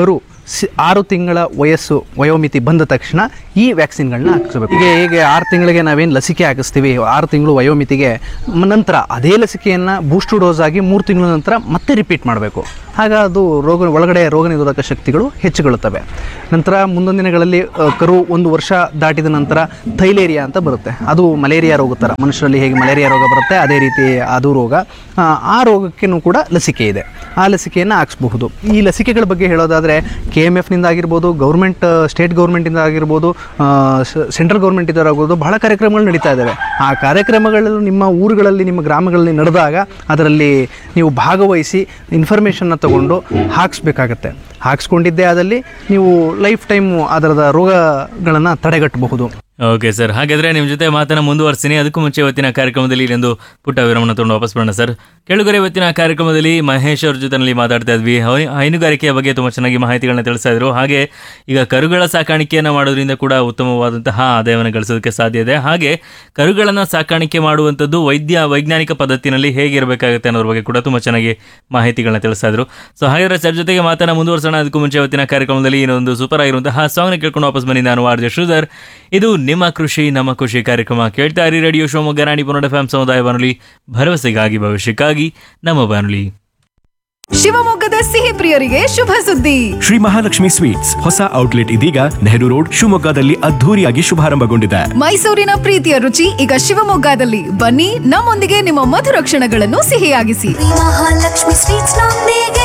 ಸಿ ಆರು ತಿಂಗಳ ವಯಸ್ಸು ವಯೋಮಿತಿ ಬಂದ ತಕ್ಷಣ ಈ ವ್ಯಾಕ್ಸಿನ್ಗಳನ್ನ ಹಾಕಿಸ್ಬೇಕು ಈಗ ಹೇಗೆ ಆರು ತಿಂಗಳಿಗೆ ನಾವೇನು ಲಸಿಕೆ ಹಾಕಿಸ್ತೀವಿ ಆರು ತಿಂಗಳು ವಯೋಮಿತಿಗೆ ಮ- ನಂತರ ಅದೇ ಲಸಿಕೆಯನ್ನು ಬೂಸ್ಟರ್ ಡೋಸ್ ಆಗಿ ಮೂರು ತಿಂಗಳ ನಂತರ ಮತ್ತೆ ರಿಪೀಟ್ ಮಾಡಬೇಕು ಆಗ ಅದು ರೋಗ ಒಳಗಡೆ ರೋಗ ನಿರೋಧಕ ಶಕ್ತಿಗಳು ಹೆಚ್ಚುಗೊಳ್ಳುತ್ತವೆ ನಂತರ ಮುಂದೊಂದು ದಿನಗಳಲ್ಲಿ ಆ, ಕರು ಒಂದು ವರ್ಷ ದಾಟಿದ ನಂತರ ಥೈಲೇರಿಯಾ ಅಂತ ಬರುತ್ತೆ ಅದು ಮಲೇರಿಯಾ ರೋಗ ಥರ ಮನುಷ್ಯರಲ್ಲಿ ಹೇಗೆ ಮಲೇರಿಯಾ ರೋಗ ಬರುತ್ತೆ ಅದೇ ರೀತಿ ಅದು ರೋಗ ಆ, ಆ ರೋಗಕ್ಕೂ ಕೂಡ ಲಸಿಕೆ ಇದೆ ಆ ಲಸಿಕೆಯನ್ನು ಹಾಕ್ಸ್ಬಹುದು ಈ ಲಸಿಕೆಗಳ ಬಗ್ಗೆ ಹೇಳೋದಾದರೆ ಕೆ ಎಮ್ ಎಫ್ನಿಂದ ಆಗಿರ್ಬೋದು ಗೌರ್ಮೆಂಟ್ ಸ್ಟೇಟ್ ಗೌರ್ಮೆಂಟಿಂದ ಆಗಿರ್ಬೋದು ಸೆಂಟ್ರಲ್ ಗೌರ್ಮೆಂಟಿಂದ ಆಗ್ಬೋದು ಬಹಳ ಕಾರ್ಯಕ್ರಮಗಳು ನಡೀತಾ ಇದ್ದಾವೆ ಆ ಕಾರ್ಯಕ್ರಮಗಳು ನಿಮ್ಮ ಊರುಗಳಲ್ಲಿ ನಿಮ್ಮ ಗ್ರಾಮಗಳಲ್ಲಿ ನಡೆದಾಗ ಅದರಲ್ಲಿ ನೀವು ಭಾಗವಹಿಸಿ ಇನ್ಫಾರ್ಮೇಷನ್ನ ತಗೊಂಡು ಹಾಕ್ಸ್ಬೇಕಾಗತ್ತೆ ಹಾಕ್ಸ್ಕೊಂಡಿದ್ದೇ ಆದಲ್ಲಿ ನೀವು ಲೈಫ್ ಟೈಮು ಅದರದ ರೋಗಗಳನ್ನು ತಡೆಗಟ್ಟಬಹುದು ಓಕೆ ಸರ್ ಹಾಗಾದ್ರೆ ನಿಮ್ಮ ಜೊತೆ ಮಾತನ್ನ ಮುಂದುವರಿಸ್ತೀನಿ ಅದಕ್ಕೂ ಮುಂಚೆ ಇವತ್ತಿನ ಕಾರ್ಯಕ್ರಮದಲ್ಲಿ ಇಲ್ಲೊಂದು ಪುಟ್ಟ ವಿರಾಮನ ತಗೊಂಡು ವಾಪಸ್ ಬರೋಣ ಸರ್ ಕೆಳಗರೆ ಇವತ್ತಿನ ಕಾರ್ಯಕ್ರಮದಲ್ಲಿ ಮಹೇಶ್ ಅವ್ರ ಜೊತೆನಲ್ಲಿ ಮಾತಾಡ್ತಾ ಇದ್ವಿ ಹೈ- ಹೈನುಗಾರಿಕೆಯ ಬಗ್ಗೆ ತುಂಬ ಚೆನ್ನಾಗಿ ಮಾಹಿತಿಗಳನ್ನ ತಿಳಿಸ್ತಾ ಇದ್ರು ಹಾಗೆ ಈಗ ಕರುಗಳ ಸಾಕಾಣಿಕೆಯನ್ನು ಮಾಡೋದ್ರಿಂದ ಕೂಡ ಉತ್ತಮವಾದಂತಹ ಆದಾಯವನ್ನು ಗಳಿಸೋದಕ್ಕೆ ಸಾಧ್ಯ ಇದೆ ಹಾಗೆ ಕರುಗಳನ್ನು ಸಾಕಾಣಿಕೆ ಮಾಡುವಂಥದ್ದು ವೈದ್ಯ ವೈಜ್ಞಾನಿಕ ಪದ್ಧತಿನಲ್ಲಿ ಹೇಗಿರಬೇಕಾಗುತ್ತೆ ಅನ್ನೋದ್ರ ಬಗ್ಗೆ ಕೂಡ ತುಂಬ ಚೆನ್ನಾಗಿ ಮಾಹಿತಿಗಳನ್ನ ತಿಳಿಸ್ತಾ ಇದ್ರು ಸೊ ಹಾಗಾದ್ರೆ ಸರ್ ಜೊತೆಗೆ ಮಾತನ್ನ ಮುಂದುವರ್ಸೋಣ ಅದಕ್ಕೂ ಮುಂಚೆ ಇವತ್ತಿನ ಕಾರ್ಯಕ್ರಮದಲ್ಲಿ ಇನ್ನೊಂದು ಸೂಪರ್ ಆಗಿರುವಂತಹ ಸಾಂಗ್ನ ಕೇಳ್ಕೊಂಡು ವಾಪಸ್ ಬನ್ನಿ ನಾನು ಆರ್ ಜೆ ಶ್ರೀಧರ್ ಇದು ನಿಮ್ಮ ಕೃಷಿ ನಮ್ಮ ಖುಷಿ ಕಾರ್ಯಕ್ರಮ ಕೇಳ್ತಾ ಇರಿ ರೇಡಿಯೋ ಶಿವಮೊಗ್ಗ ರಾಣಿ ಪುನಡ ಫ್ಯಾಮ್ ಸಮುದಾಯ ಬಾನುಲಿ ಭರವಸೆಗಾಗಿ ಭವಿಷ್ಯಕ್ಕಾಗಿ ನಮ್ಮ ಬಾನುಲಿ ಶಿವಮೊಗ್ಗದ ಸಿಹಿ ಪ್ರಿಯರಿಗೆ ಶುಭ ಸುದ್ದಿ ಶ್ರೀ ಮಹಾಲಕ್ಷ್ಮಿ ಸ್ವೀಟ್ಸ್ ಹೊಸ ಔಟ್ಲೆಟ್ ಇದೀಗ ನೆಹರು ರೋಡ್ ಶಿವಮೊಗ್ಗದಲ್ಲಿ ಅದ್ಧೂರಿಯಾಗಿ ಶುಭಾರಂಭಗೊಂಡಿದೆ ಮೈಸೂರಿನ ಪ್ರೀತಿಯ ರುಚಿ ಈಗ ಶಿವಮೊಗ್ಗದಲ್ಲಿ ಬನ್ನಿ ನಮ್ಮೊಂದಿಗೆ ನಿಮ್ಮ ಮಧುರ ಕ್ಷಣಗಳನ್ನು ಸಿಹಿಯಾಗಿಸಿ ಶ್ರೀ ಮಹಾಲಕ್ಷ್ಮಿ ಸ್ವೀಟ್ಸ್ ನೊಂದಿಗೆ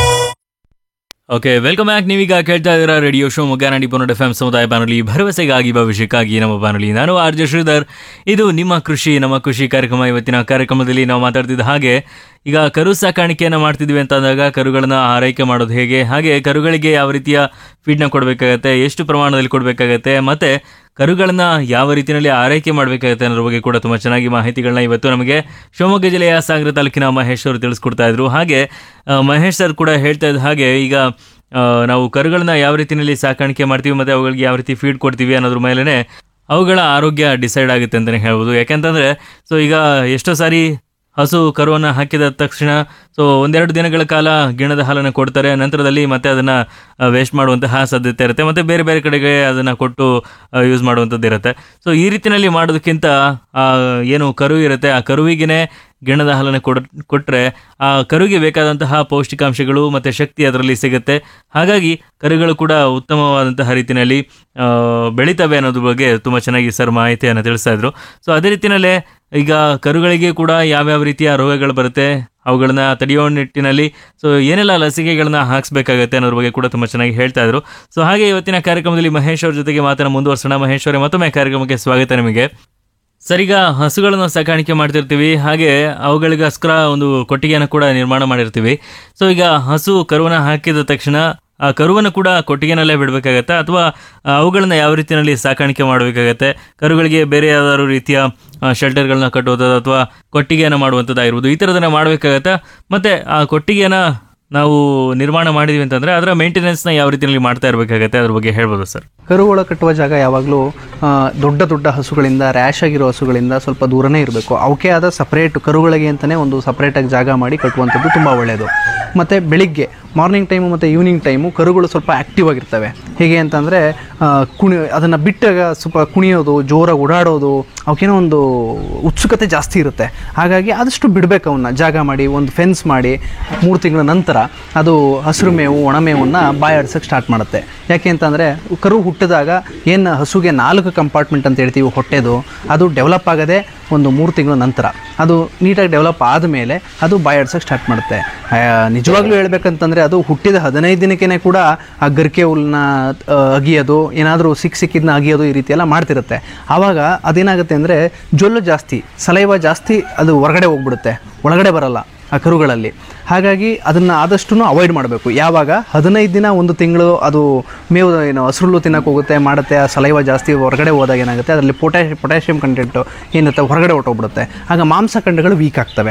ಓಕೆ ವೆಲ್ಕಮ್ ಬ್ಯಾಕ್ ನೀವೀಗ ಕೇಳ್ತಾ ಇದ್ದೀರಾ ರೇಡಿಯೋ ಶೋ ಮೊಗ್ಗಾನಡಿ ಪುನಡ ಎಫ್ ಸಮುದಾಯ ಬಾನುಲಿ ಭರವಸೆಗಾಗಿ ಭವಿಷ್ಯಕ್ಕಾಗಿ ನಮ್ಮ ಬಾನುಲಿ ನಾನು ಆರ್ ಜೆ ಶ್ರೀಧರ್ ಇದು ನಿಮ್ಮ ಕೃಷಿ ನಮ್ಮ ಖುಷಿ ಕಾರ್ಯಕ್ರಮ ಇವತ್ತಿನ ಕಾರ್ಯಕ್ರಮದಲ್ಲಿ ನಾವು ಮಾತಾಡ್ತಿದ್ದ ಹಾಗೆ ಈಗ ಕರು ಸಾಕಾಣಿಕೆಯನ್ನು ಮಾಡ್ತಿದ್ವಿ ಅಂತ ಅಂದಾಗ ಕರುಗಳನ್ನ ಆರೈಕೆ ಮಾಡೋದು ಹೇಗೆ ಹಾಗೆ ಕರುಗಳಿಗೆ ಯಾವ ರೀತಿಯ ಫೀಡ್ನ ಕೊಡಬೇಕಾಗತ್ತೆ ಎಷ್ಟು ಪ್ರಮಾಣದಲ್ಲಿ ಕೊಡಬೇಕಾಗತ್ತೆ ಮತ್ತೆ ಕರುಗಳನ್ನ ಯಾವ ರೀತಿಯಲ್ಲಿ ಆರೈಕೆ ಮಾಡಬೇಕಾಗುತ್ತೆ ಅನ್ನೋದ್ರ ಬಗ್ಗೆ ಕೂಡ ತುಂಬ ಚೆನ್ನಾಗಿ ಮಾಹಿತಿಗಳನ್ನ ಇವತ್ತು ನಮಗೆ ಶಿವಮೊಗ್ಗ ಜಿಲ್ಲೆಯ ಸಾಗರ ತಾಲೂಕಿನ ಮಹೇಶ್ ಅವರು ತಿಳಿಸ್ಕೊಡ್ತಾ ಇದ್ರು ಹಾಗೆ ಆ, ಮಹೇಶ್ ಸರ್ ಕೂಡ ಹೇಳ್ತಾ ಇದ್ದ ಹಾಗೆ ಈಗ ಆ, ನಾವು ಕರುಗಳನ್ನ ಯಾವ ರೀತಿಯಲ್ಲಿ ಸಾಕಾಣಿಕೆ ಮಾಡ್ತೀವಿ ಮತ್ತು ಅವುಗಳಿಗೆ ಯಾವ ರೀತಿ ಫೀಡ್ ಕೊಡ್ತೀವಿ ಅನ್ನೋದ್ರ ಮೇಲೇ ಅವುಗಳ ಆರೋಗ್ಯ ಡಿಸೈಡ್ ಆಗುತ್ತೆ ಅಂತಲೇ ಹೇಳ್ಬೋದು ಯಾಕೆಂತಂದರೆ ಸೊ ಈಗ ಎಷ್ಟೋ ಸಾರಿ ಹಸು ಕರುವನ್ನು ಹಾಕಿದ ತಕ್ಷಣ ಸೊ ಒಂದೆರಡು ದಿನಗಳ ಕಾಲ ಗಿಣದ ಹಾಲನ್ನು ಕೊಡ್ತಾರೆ ನಂತರದಲ್ಲಿ ಮತ್ತೆ ಅದನ್ನು ವೇಸ್ಟ್ ಮಾಡುವಂತಹ ಸಾಧ್ಯತೆ ಇರುತ್ತೆ ಮತ್ತು ಬೇರೆ ಬೇರೆ ಕಡೆಗೆ ಅದನ್ನು ಕೊಟ್ಟು ಯೂಸ್ ಮಾಡುವಂಥದ್ದು ಇರುತ್ತೆ ಸೊ ಈ ರೀತಿಯಲ್ಲಿ ಮಾಡೋದಕ್ಕಿಂತ ಆ, ಏನು ಕರು ಇರುತ್ತೆ ಆ ಕರುವಿಗೆ ಗಿಣದ ಹಾಲನ್ನು ಕೊಡ ಕೊಟ್ಟರೆ ಆ ಕರುವಿಗೆ ಬೇಕಾದಂತಹ ಪೌಷ್ಟಿಕಾಂಶಗಳು ಮತ್ತು ಶಕ್ತಿ ಅದರಲ್ಲಿ ಸಿಗುತ್ತೆ ಹಾಗಾಗಿ ಕರುಗಳು ಕೂಡ ಉತ್ತಮವಾದಂತಹ ರೀತಿಯಲ್ಲಿ ಆ, ಬೆಳಿತವೆ ಅನ್ನೋದ್ರ ಬಗ್ಗೆ ತುಂಬ ಚೆನ್ನಾಗಿ ಸರ್ ಮಾಹಿತಿಯನ್ನು ತಿಳಿಸ್ತಾ ಇದ್ರು ಸೊ ಅದೇ ರೀತಿಯಲ್ಲೇ ಈಗ ಕರುಗಳಿಗೆ ಕೂಡ ಯಾವ್ಯಾವ ರೀತಿಯ ರೋಗಗಳು ಬರುತ್ತೆ ಅವುಗಳನ್ನ ತಡೆಯೋ ನಿಟ್ಟಿನಲ್ಲಿ ಸೊ ಏನೆಲ್ಲ ಲಸಿಕೆಗಳನ್ನ ಹಾಕ್ಸ್ಬೇಕಾಗತ್ತೆ ಅನ್ನೋದ್ರ ಬಗ್ಗೆ ಕೂಡ ತುಂಬ ಚೆನ್ನಾಗಿ ಹೇಳ್ತಾ ಇದ್ರು ಸೊ ಹಾಗೆ ಇವತ್ತಿನ ಕಾರ್ಯಕ್ರಮದಲ್ಲಿ ಮಹೇಶ್ ಅವ್ರ ಜೊತೆಗೆ ಮಾತನ್ನ ಮುಂದುವರ್ಸೋಣ ಮಹೇಶ್ ಅವರೇ ಮತ್ತೊಮ್ಮೆ ಕಾರ್ಯಕ್ರಮಕ್ಕೆ ಸ್ವಾಗತ ನಿಮಗೆ ಸರ್ ಈಗ ಹಸುಗಳನ್ನು ಸಾಕಾಣಿಕೆ ಮಾಡ್ತಿರ್ತೀವಿ ಹಾಗೆ ಅವುಗಳಿಗೋಸ್ಕರ ಒಂದು ಕೊಟ್ಟಿಗೆಯನ್ನು ಕೂಡ ನಿರ್ಮಾಣ ಮಾಡಿರ್ತೀವಿ ಸೊ ಈಗ ಹಸು ಕರುವನ್ನ ಹಾಕಿದ ತಕ್ಷಣ ಆ ಕರುವನ್ನು ಕೂಡ ಕೊಟ್ಟಿಗೆನಲ್ಲೇ ಬಿಡಬೇಕಾಗತ್ತಾ ಅಥವಾ ಅವುಗಳನ್ನ ಯಾವ ರೀತಿಯಲ್ಲಿ ಸಾಕಾಣಿಕೆ ಮಾಡಬೇಕಾಗತ್ತೆ ಕರುಗಳಿಗೆ ಬೇರೆ ಯಾವ್ದಾದ್ರು ರೀತಿಯ ಶೆಲ್ಟರ್ಗಳನ್ನ ಕಟ್ಟುವಂಥದ್ದು ಅಥವಾ ಕೊಟ್ಟಿಗೆಯನ್ನು ಮಾಡುವಂಥದ್ದಾಗಿರ್ಬೋದು ಈ ಥರದನ್ನ ಮಾಡಬೇಕಾಗತ್ತಾ ಮತ್ತು ಆ ಕೊಟ್ಟಿಗೆನ ನಾವು ನಿರ್ಮಾಣ ಮಾಡಿದ್ವಿ ಅಂತಂದರೆ ಅದರ ಮೇಂಟೆನೆನ್ಸ್ನ ಯಾವ ರೀತಿಯಲ್ಲಿ ಮಾಡ್ತಾ ಇರಬೇಕಾಗತ್ತೆ ಅದ್ರ ಬಗ್ಗೆ ಹೇಳ್ಬೋದು ಸರ್ ಕರುಗಳ ಕಟ್ಟುವ ಜಾಗ ಯಾವಾಗಲೂ ಆ, ದೊಡ್ಡ ದೊಡ್ಡ ಹಸುಗಳಿಂದ ರ್ಯಾಶ್ ಆಗಿರೋ ಹಸುಗಳಿಂದ ಸ್ವಲ್ಪ ದೂರನೇ ಇರಬೇಕು ಅವಕ್ಕೆ ಆದ ಸಪ್ರೇಟ್ ಕರುಗಳಿಗೆ ಅಂತಲೇ ಒಂದು ಸಪ್ರೇಟಾಗಿ ಜಾಗ ಮಾಡಿ ಕಟ್ಟುವಂಥದ್ದು ತುಂಬ ಒಳ್ಳೆಯದು ಮತ್ತು ಬೆಳಿಗ್ಗೆ ಮಾರ್ನಿಂಗ್ ಟೈಮು ಮತ್ತು ಈವ್ನಿಂಗ್ ಟೈಮು ಕರುಗಳು ಸ್ವಲ್ಪ ಆ್ಯಕ್ಟಿವ್ ಆಗಿರ್ತವೆ ಹೇಗೆ ಅಂತಂದರೆ ಕುಣಿ ಅದನ್ನು ಬಿಟ್ಟಾಗ ಸ್ವಲ್ಪ ಕುಣಿಯೋದು ಜೋರಾಗಿ ಓಡಾಡೋದು ಅವಕ್ಕೇನೋ ಒಂದು ಉತ್ಸುಕತೆ ಜಾಸ್ತಿ ಇರುತ್ತೆ ಹಾಗಾಗಿ ಆದಷ್ಟು ಬಿಡಬೇಕು ಅವನ್ನ ಜಾಗ ಮಾಡಿ ಒಂದು ಫೆನ್ಸ್ ಮಾಡಿ ಮೂರು ತಿಂಗಳ ನಂತರ ಅದು ಹಸಿರು ಮೇವು ಒಣಮೇವನ್ನು ಬಾಯಾಡ್ಸೋಕ್ಕೆ ಸ್ಟಾರ್ಟ್ ಮಾಡುತ್ತೆ ಯಾಕೆ ಅಂತಂದರೆ ಕರು ಹುಟ್ಟಿದಾಗ ಏನು ಹಸುಗೆ ನಾಲ್ಕು ಕಂಪಾರ್ಟ್ಮೆಂಟ್ ಅಂತ ಹೇಳ್ತೀವಿ ಹೊಟ್ಟೆದು ಅದು ಡೆವಲಪ್ ಆಗದೆ ಒಂದು ಮೂರು ತಿಂಗಳ ನಂತರ ಅದು ನೀಟಾಗಿ ಡೆವಲಪ್ ಆದಮೇಲೆ ಅದು ಬಾಯಾಡ್ಸೋಕ್ಕೆ ಸ್ಟಾರ್ಟ್ ಮಾಡುತ್ತೆ ಆ, ನಿಜವಾಗ್ಲೂ ಹೇಳ್ಬೇಕಂತಂದರೆ ಅದು ಹುಟ್ಟಿದ ಹದಿನೈದು ದಿನಕ್ಕೇ ಕೂಡ ಆ ಗರಿಕೆ ಹುಲ್ಲನ್ನ ಆ, ಅಗಿಯೋದು ಏನಾದರೂ ಸಿಕ್ಕ ಸಿಕ್ಕಿದ್ನ ಅಗಿಯೋದು ಈ ರೀತಿ ಎಲ್ಲ ಮಾಡ್ತಿರುತ್ತೆ ಆವಾಗ ಅದೇನಾಗುತ್ತೆ ಅಂದರೆ ಜೊಲ್ಲು ಜಾಸ್ತಿ ಸಲೈವ ಜಾಸ್ತಿ ಅದು ಹೊರಗಡೆ ಹೋಗ್ಬಿಡುತ್ತೆ ಒಳಗಡೆ ಬರಲ್ಲ ಆ ಕರುಗಳಲ್ಲಿ ಹಾಗಾಗಿ ಅದನ್ನು ಆದಷ್ಟು ಅವಾಯ್ಡ್ ಮಾಡಬೇಕು ಯಾವಾಗ ಹದಿನೈದು ದಿನ ಒಂದು ತಿಂಗಳು ಅದು ಮೇವು ಏನು ಹಸಿರುಳ್ಳು ತಿನ್ನಕ್ಕೆ ಹೋಗುತ್ತೆ ಮಾಡುತ್ತೆ ಆ ಸಲೈವ ಜಾಸ್ತಿ ಹೊರಗಡೆ ಹೋದಾಗ ಏನಾಗುತ್ತೆ ಅದರಲ್ಲಿ ಪೊಟ್ಯಾಶ್ ಪೊಟ್ಯಾಷಿಯಂ ಕಂಟೆಂಟು ಏನಿರುತ್ತೆ ಹೊರಗಡೆ ಹೊಟ್ಟೋಗ್ಬಿಡುತ್ತೆ ಆಗ ಮಾಂಸಖಂಡಗಳು ವೀಕ್ ಆಗ್ತವೆ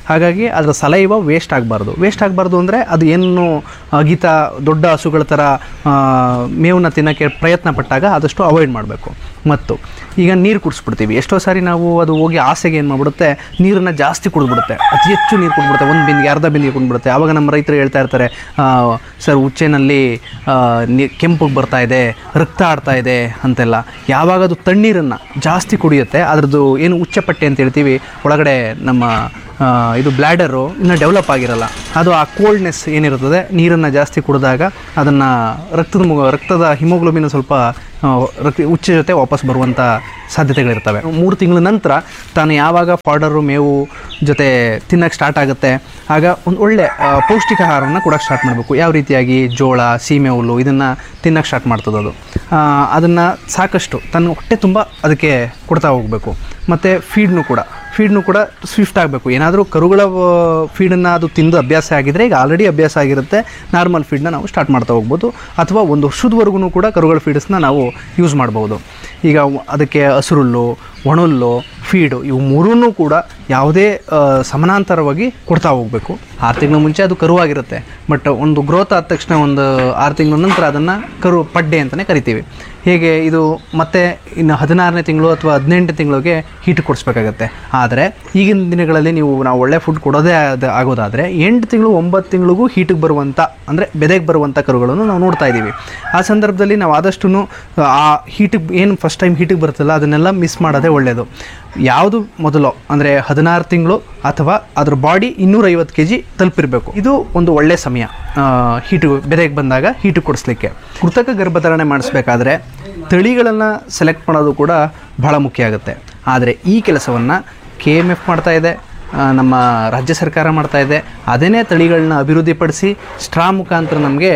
ಹಾಗಾಗಿ ಅದರ ಸಲೈವ ವೇಸ್ಟ್ ಆಗಬಾರ್ದು ವೇಸ್ಟ್ ಆಗಬಾರ್ದು ಅಂದರೆ ಅದು ಏನು ಅಗಿತ ದೊಡ್ಡ ಹಸುಗಳ ಥರ ಆ, ಮೇವನ್ನ ತಿನ್ನೋಕ್ಕೆ ಪ್ರಯತ್ನ ಪಟ್ಟಾಗ ಆದಷ್ಟು ಅವಾಯ್ಡ್ ಮಾಡಬೇಕು ಮತ್ತು ಈಗ ನೀರು ಕುಡಿಸ್ಬಿಡ್ತೀವಿ ಎಷ್ಟೋ ಸಾರಿ ನಾವು ಅದು ಹೋಗಿ ಆಸೆಗೆ ಏನು ಮಾಡಿಬಿಡುತ್ತೆ ನೀರನ್ನು ಜಾಸ್ತಿ ಕುಡಿದ್ಬಿಡುತ್ತೆ ಅತಿ ಹೆಚ್ಚು ನೀರು ಕುಡಿದ್ಬಿಡುತ್ತೆ ಒಂದು ಬಿಂದಿಗೆ ಅರ್ಧ ಬಿಂದಿಗೆ ಕುಡಿದ್ಬಿಡುತ್ತೆ ಆವಾಗ ನಮ್ಮ ರೈತರು ಹೇಳ್ತಾ ಇರ್ತಾರೆ ಆ, ಸರ್ ಉಚ್ಚೆನಲ್ಲಿ ಆ, ನೀ ಕೆಂಪಗೆ ಬರ್ತಾ ಇದೆ ರಕ್ತ ಆಡ್ತಾ ಇದೆ ಅಂತೆಲ್ಲ ಯಾವಾಗ ಅದು ತಣ್ಣೀರನ್ನು ಜಾಸ್ತಿ ಕುಡಿಯುತ್ತೆ ಅದ್ರದ್ದು ಏನು ಉಚ್ಚಪಟ್ಟೆ ಅಂತ ಹೇಳ್ತೀವಿ ಒಳಗಡೆ ನಮ್ಮ ಆ, ಇದು ಬ್ಲ್ಯಾಡರು ಇನ್ನೂ ಡೆವಲಪ್ ಆಗಿರಲ್ಲ ಅದು ಆ ಕೋಲ್ಡ್ನೆಸ್ ಏನಿರ್ತದೆ ನೀರನ್ನು ಜಾಸ್ತಿ ಕುಡಿದಾಗ ಅದನ್ನು ರಕ್ತದ ಮು- ರಕ್ತದ ಹಿಮೋಗ್ಲೋಬಿನ್ ಸ್ವಲ್ಪ ಆ, ರಕ್ತ ಉಚ್ಚ ಜೊತೆ ವಾಪಸ್ ಬರುವಂಥ ಸಾಧ್ಯತೆಗಳಿರ್ತವೆ ಮೂರು ತಿಂಗಳ ನಂತರ ತಾನು ಯಾವಾಗ ಫಾಡರು ಮೇವು ಜೊತೆ ತಿನ್ನಕ್ಕೆ ಸ್ಟಾರ್ಟ್ ಆಗುತ್ತೆ ಆಗ ಒಂದು ಒಳ್ಳೆ ಆ, ಪೌಷ್ಟಿಕ ಆಹಾರವನ್ನು ಕೊಡೋಕ್ಕೆ ಸ್ಟಾರ್ಟ್ ಮಾಡಬೇಕು ಯಾವ ರೀತಿಯಾಗಿ ಜೋಳ ಸೀಮೆ ಹುಲ್ಲು ಇದನ್ನು ತಿನ್ನಕ್ಕೆ ಸ್ಟಾರ್ಟ್ ಮಾಡ್ತದೆ ಅದು ಅದನ್ನು ಸಾಕಷ್ಟು ತನ್ನ ಹೊಟ್ಟೆ ತುಂಬ ಅದಕ್ಕೆ ಕೊಡ್ತಾ ಹೋಗಬೇಕು ಮತ್ತು ಫೀಡ್ನು ಕೂಡ ಫೀಡ್ನು ಕೂಡ ಸ್ವಿಫ್ಟ್ ಆಗಬೇಕು ಏನಾದರೂ ಕರುಗಳ ಫೀಡನ್ನು ಅದು ತಿಂದು ಅಭ್ಯಾಸ ಆಗಿದ್ರೆ ಈಗ ಆಲ್ರೆಡಿ ಅಭ್ಯಾಸ ಆಗಿರುತ್ತೆ ನಾರ್ಮಲ್ ಫೀಡ್ನ ನಾವು ಸ್ಟಾರ್ಟ್ ಮಾಡ್ತಾ ಹೋಗ್ಬೋದು ಅಥವಾ ಒಂದು ವರ್ಷದವರೆಗೂ ಕೂಡ ಕರುಗಳ ಫೀಡ್ಸ್ನ ನಾವು ಯೂಸ್ ಮಾಡ್ಬೋದು ಈಗ ಅವ್- ಅದಕ್ಕೆ ಹಸುರುಲ್ಲು ಒಣಹುಲ್ಲು ಫೀಡು ಇವು ಮೂರೂ ಕೂಡ ಯಾವುದೇ ಆ, ಸಮಾನಾಂತರವಾಗಿ ಕೊಡ್ತಾ ಹೋಗಬೇಕು ಆರು ತಿಂಗಳ ಮುಂಚೆ ಅದು ಕರುವಾಗಿರುತ್ತೆ ಬಟ್ ಒಂದು ಗ್ರೋತ್ ಆದ ತಕ್ಷಣ ಒಂದು ಆರು ತಿಂಗಳ ನಂತರ ಅದನ್ನು ಕರು ಪಡ್ಡೆ ಅಂತಲೇ ಕರಿತೀವಿ ಹೇಗೆ ಇದು ಮತ್ತೆ ಇನ್ನು ಹದಿನಾರನೇ ತಿಂಗಳು ಅಥವಾ ಹದಿನೆಂಟನೇ ತಿಂಗಳಿಗೆ ಹೀಟ್ ಕೊಡಿಸ್ಬೇಕಾಗತ್ತೆ ಆದರೆ ಈಗಿನ ದಿನಗಳಲ್ಲಿ ನೀವು ನಾವು ಒಳ್ಳೆ ಫುಡ್ ಕೊಡೋದೇ ಆದ ಆಗೋದಾದರೆ ಎಂಟು ತಿಂಗಳು ಒಂಬತ್ತು ತಿಂಗಳಿಗೂ ಹೀಟಿಗೆ ಬರುವಂಥ ಅಂದರೆ ಬೆದೆಗೆ ಬರುವಂಥ ಕರುಗಳನ್ನು ನಾವು ನೋಡ್ತಾ ಇದ್ದೀವಿ ಆ ಸಂದರ್ಭದಲ್ಲಿ ನಾವು ಆದಷ್ಟು ಆ ಹೀಟಿಗೆ ಏನು ಫಸ್ಟ್ ಟೈಮ್ ಹೀಟಿಗೆ ಬರುತ್ತಲ್ಲ ಅದನ್ನೆಲ್ಲ ಮಿಸ್ ಮಾಡೋದೇ ಒಳ್ಳೆಯದು ಯಾವುದು ಮೊದಲು ಅಂದರೆ ಹದಿನಾರು ತಿಂಗಳು ಅಥವಾ ಅದ್ರ ಬಾಡಿ ಇನ್ನೂರೈವತ್ತು ಕೆ ಜಿ ತಲುಪಿರಬೇಕು ಇದು ಒಂದು ಒಳ್ಳೆಯ ಸಮಯ ಹೀಟು ಬೆದೆಗೆ ಬಂದಾಗ ಹೀಟು ಕೊಡಿಸ್ಲಿಕ್ಕೆ ಕೃತಕ ಗರ್ಭಧಾರಣೆ ಮಾಡಿಸ್ಬೇಕಾದ್ರೆ ತಳಿಗಳನ್ನು ಸೆಲೆಕ್ಟ್ ಮಾಡೋದು ಕೂಡ ಬಹಳ ಮುಖ್ಯ ಆಗುತ್ತೆ ಆದರೆ ಈ ಕೆಲಸವನ್ನು ಕೆ ಎಮ್ ಎಫ್ ಮಾಡ್ತಾ ಇದೆ ಆ, ನಮ್ಮ ರಾಜ್ಯ ಸರ್ಕಾರ ಮಾಡ್ತಾ ಇದೆ ಅದೇನೇ ತಳಿಗಳನ್ನ ಅಭಿವೃದ್ಧಿಪಡಿಸಿ ಸ್ಟ್ರಾ ಮುಖಾಂತರ ನಮಗೆ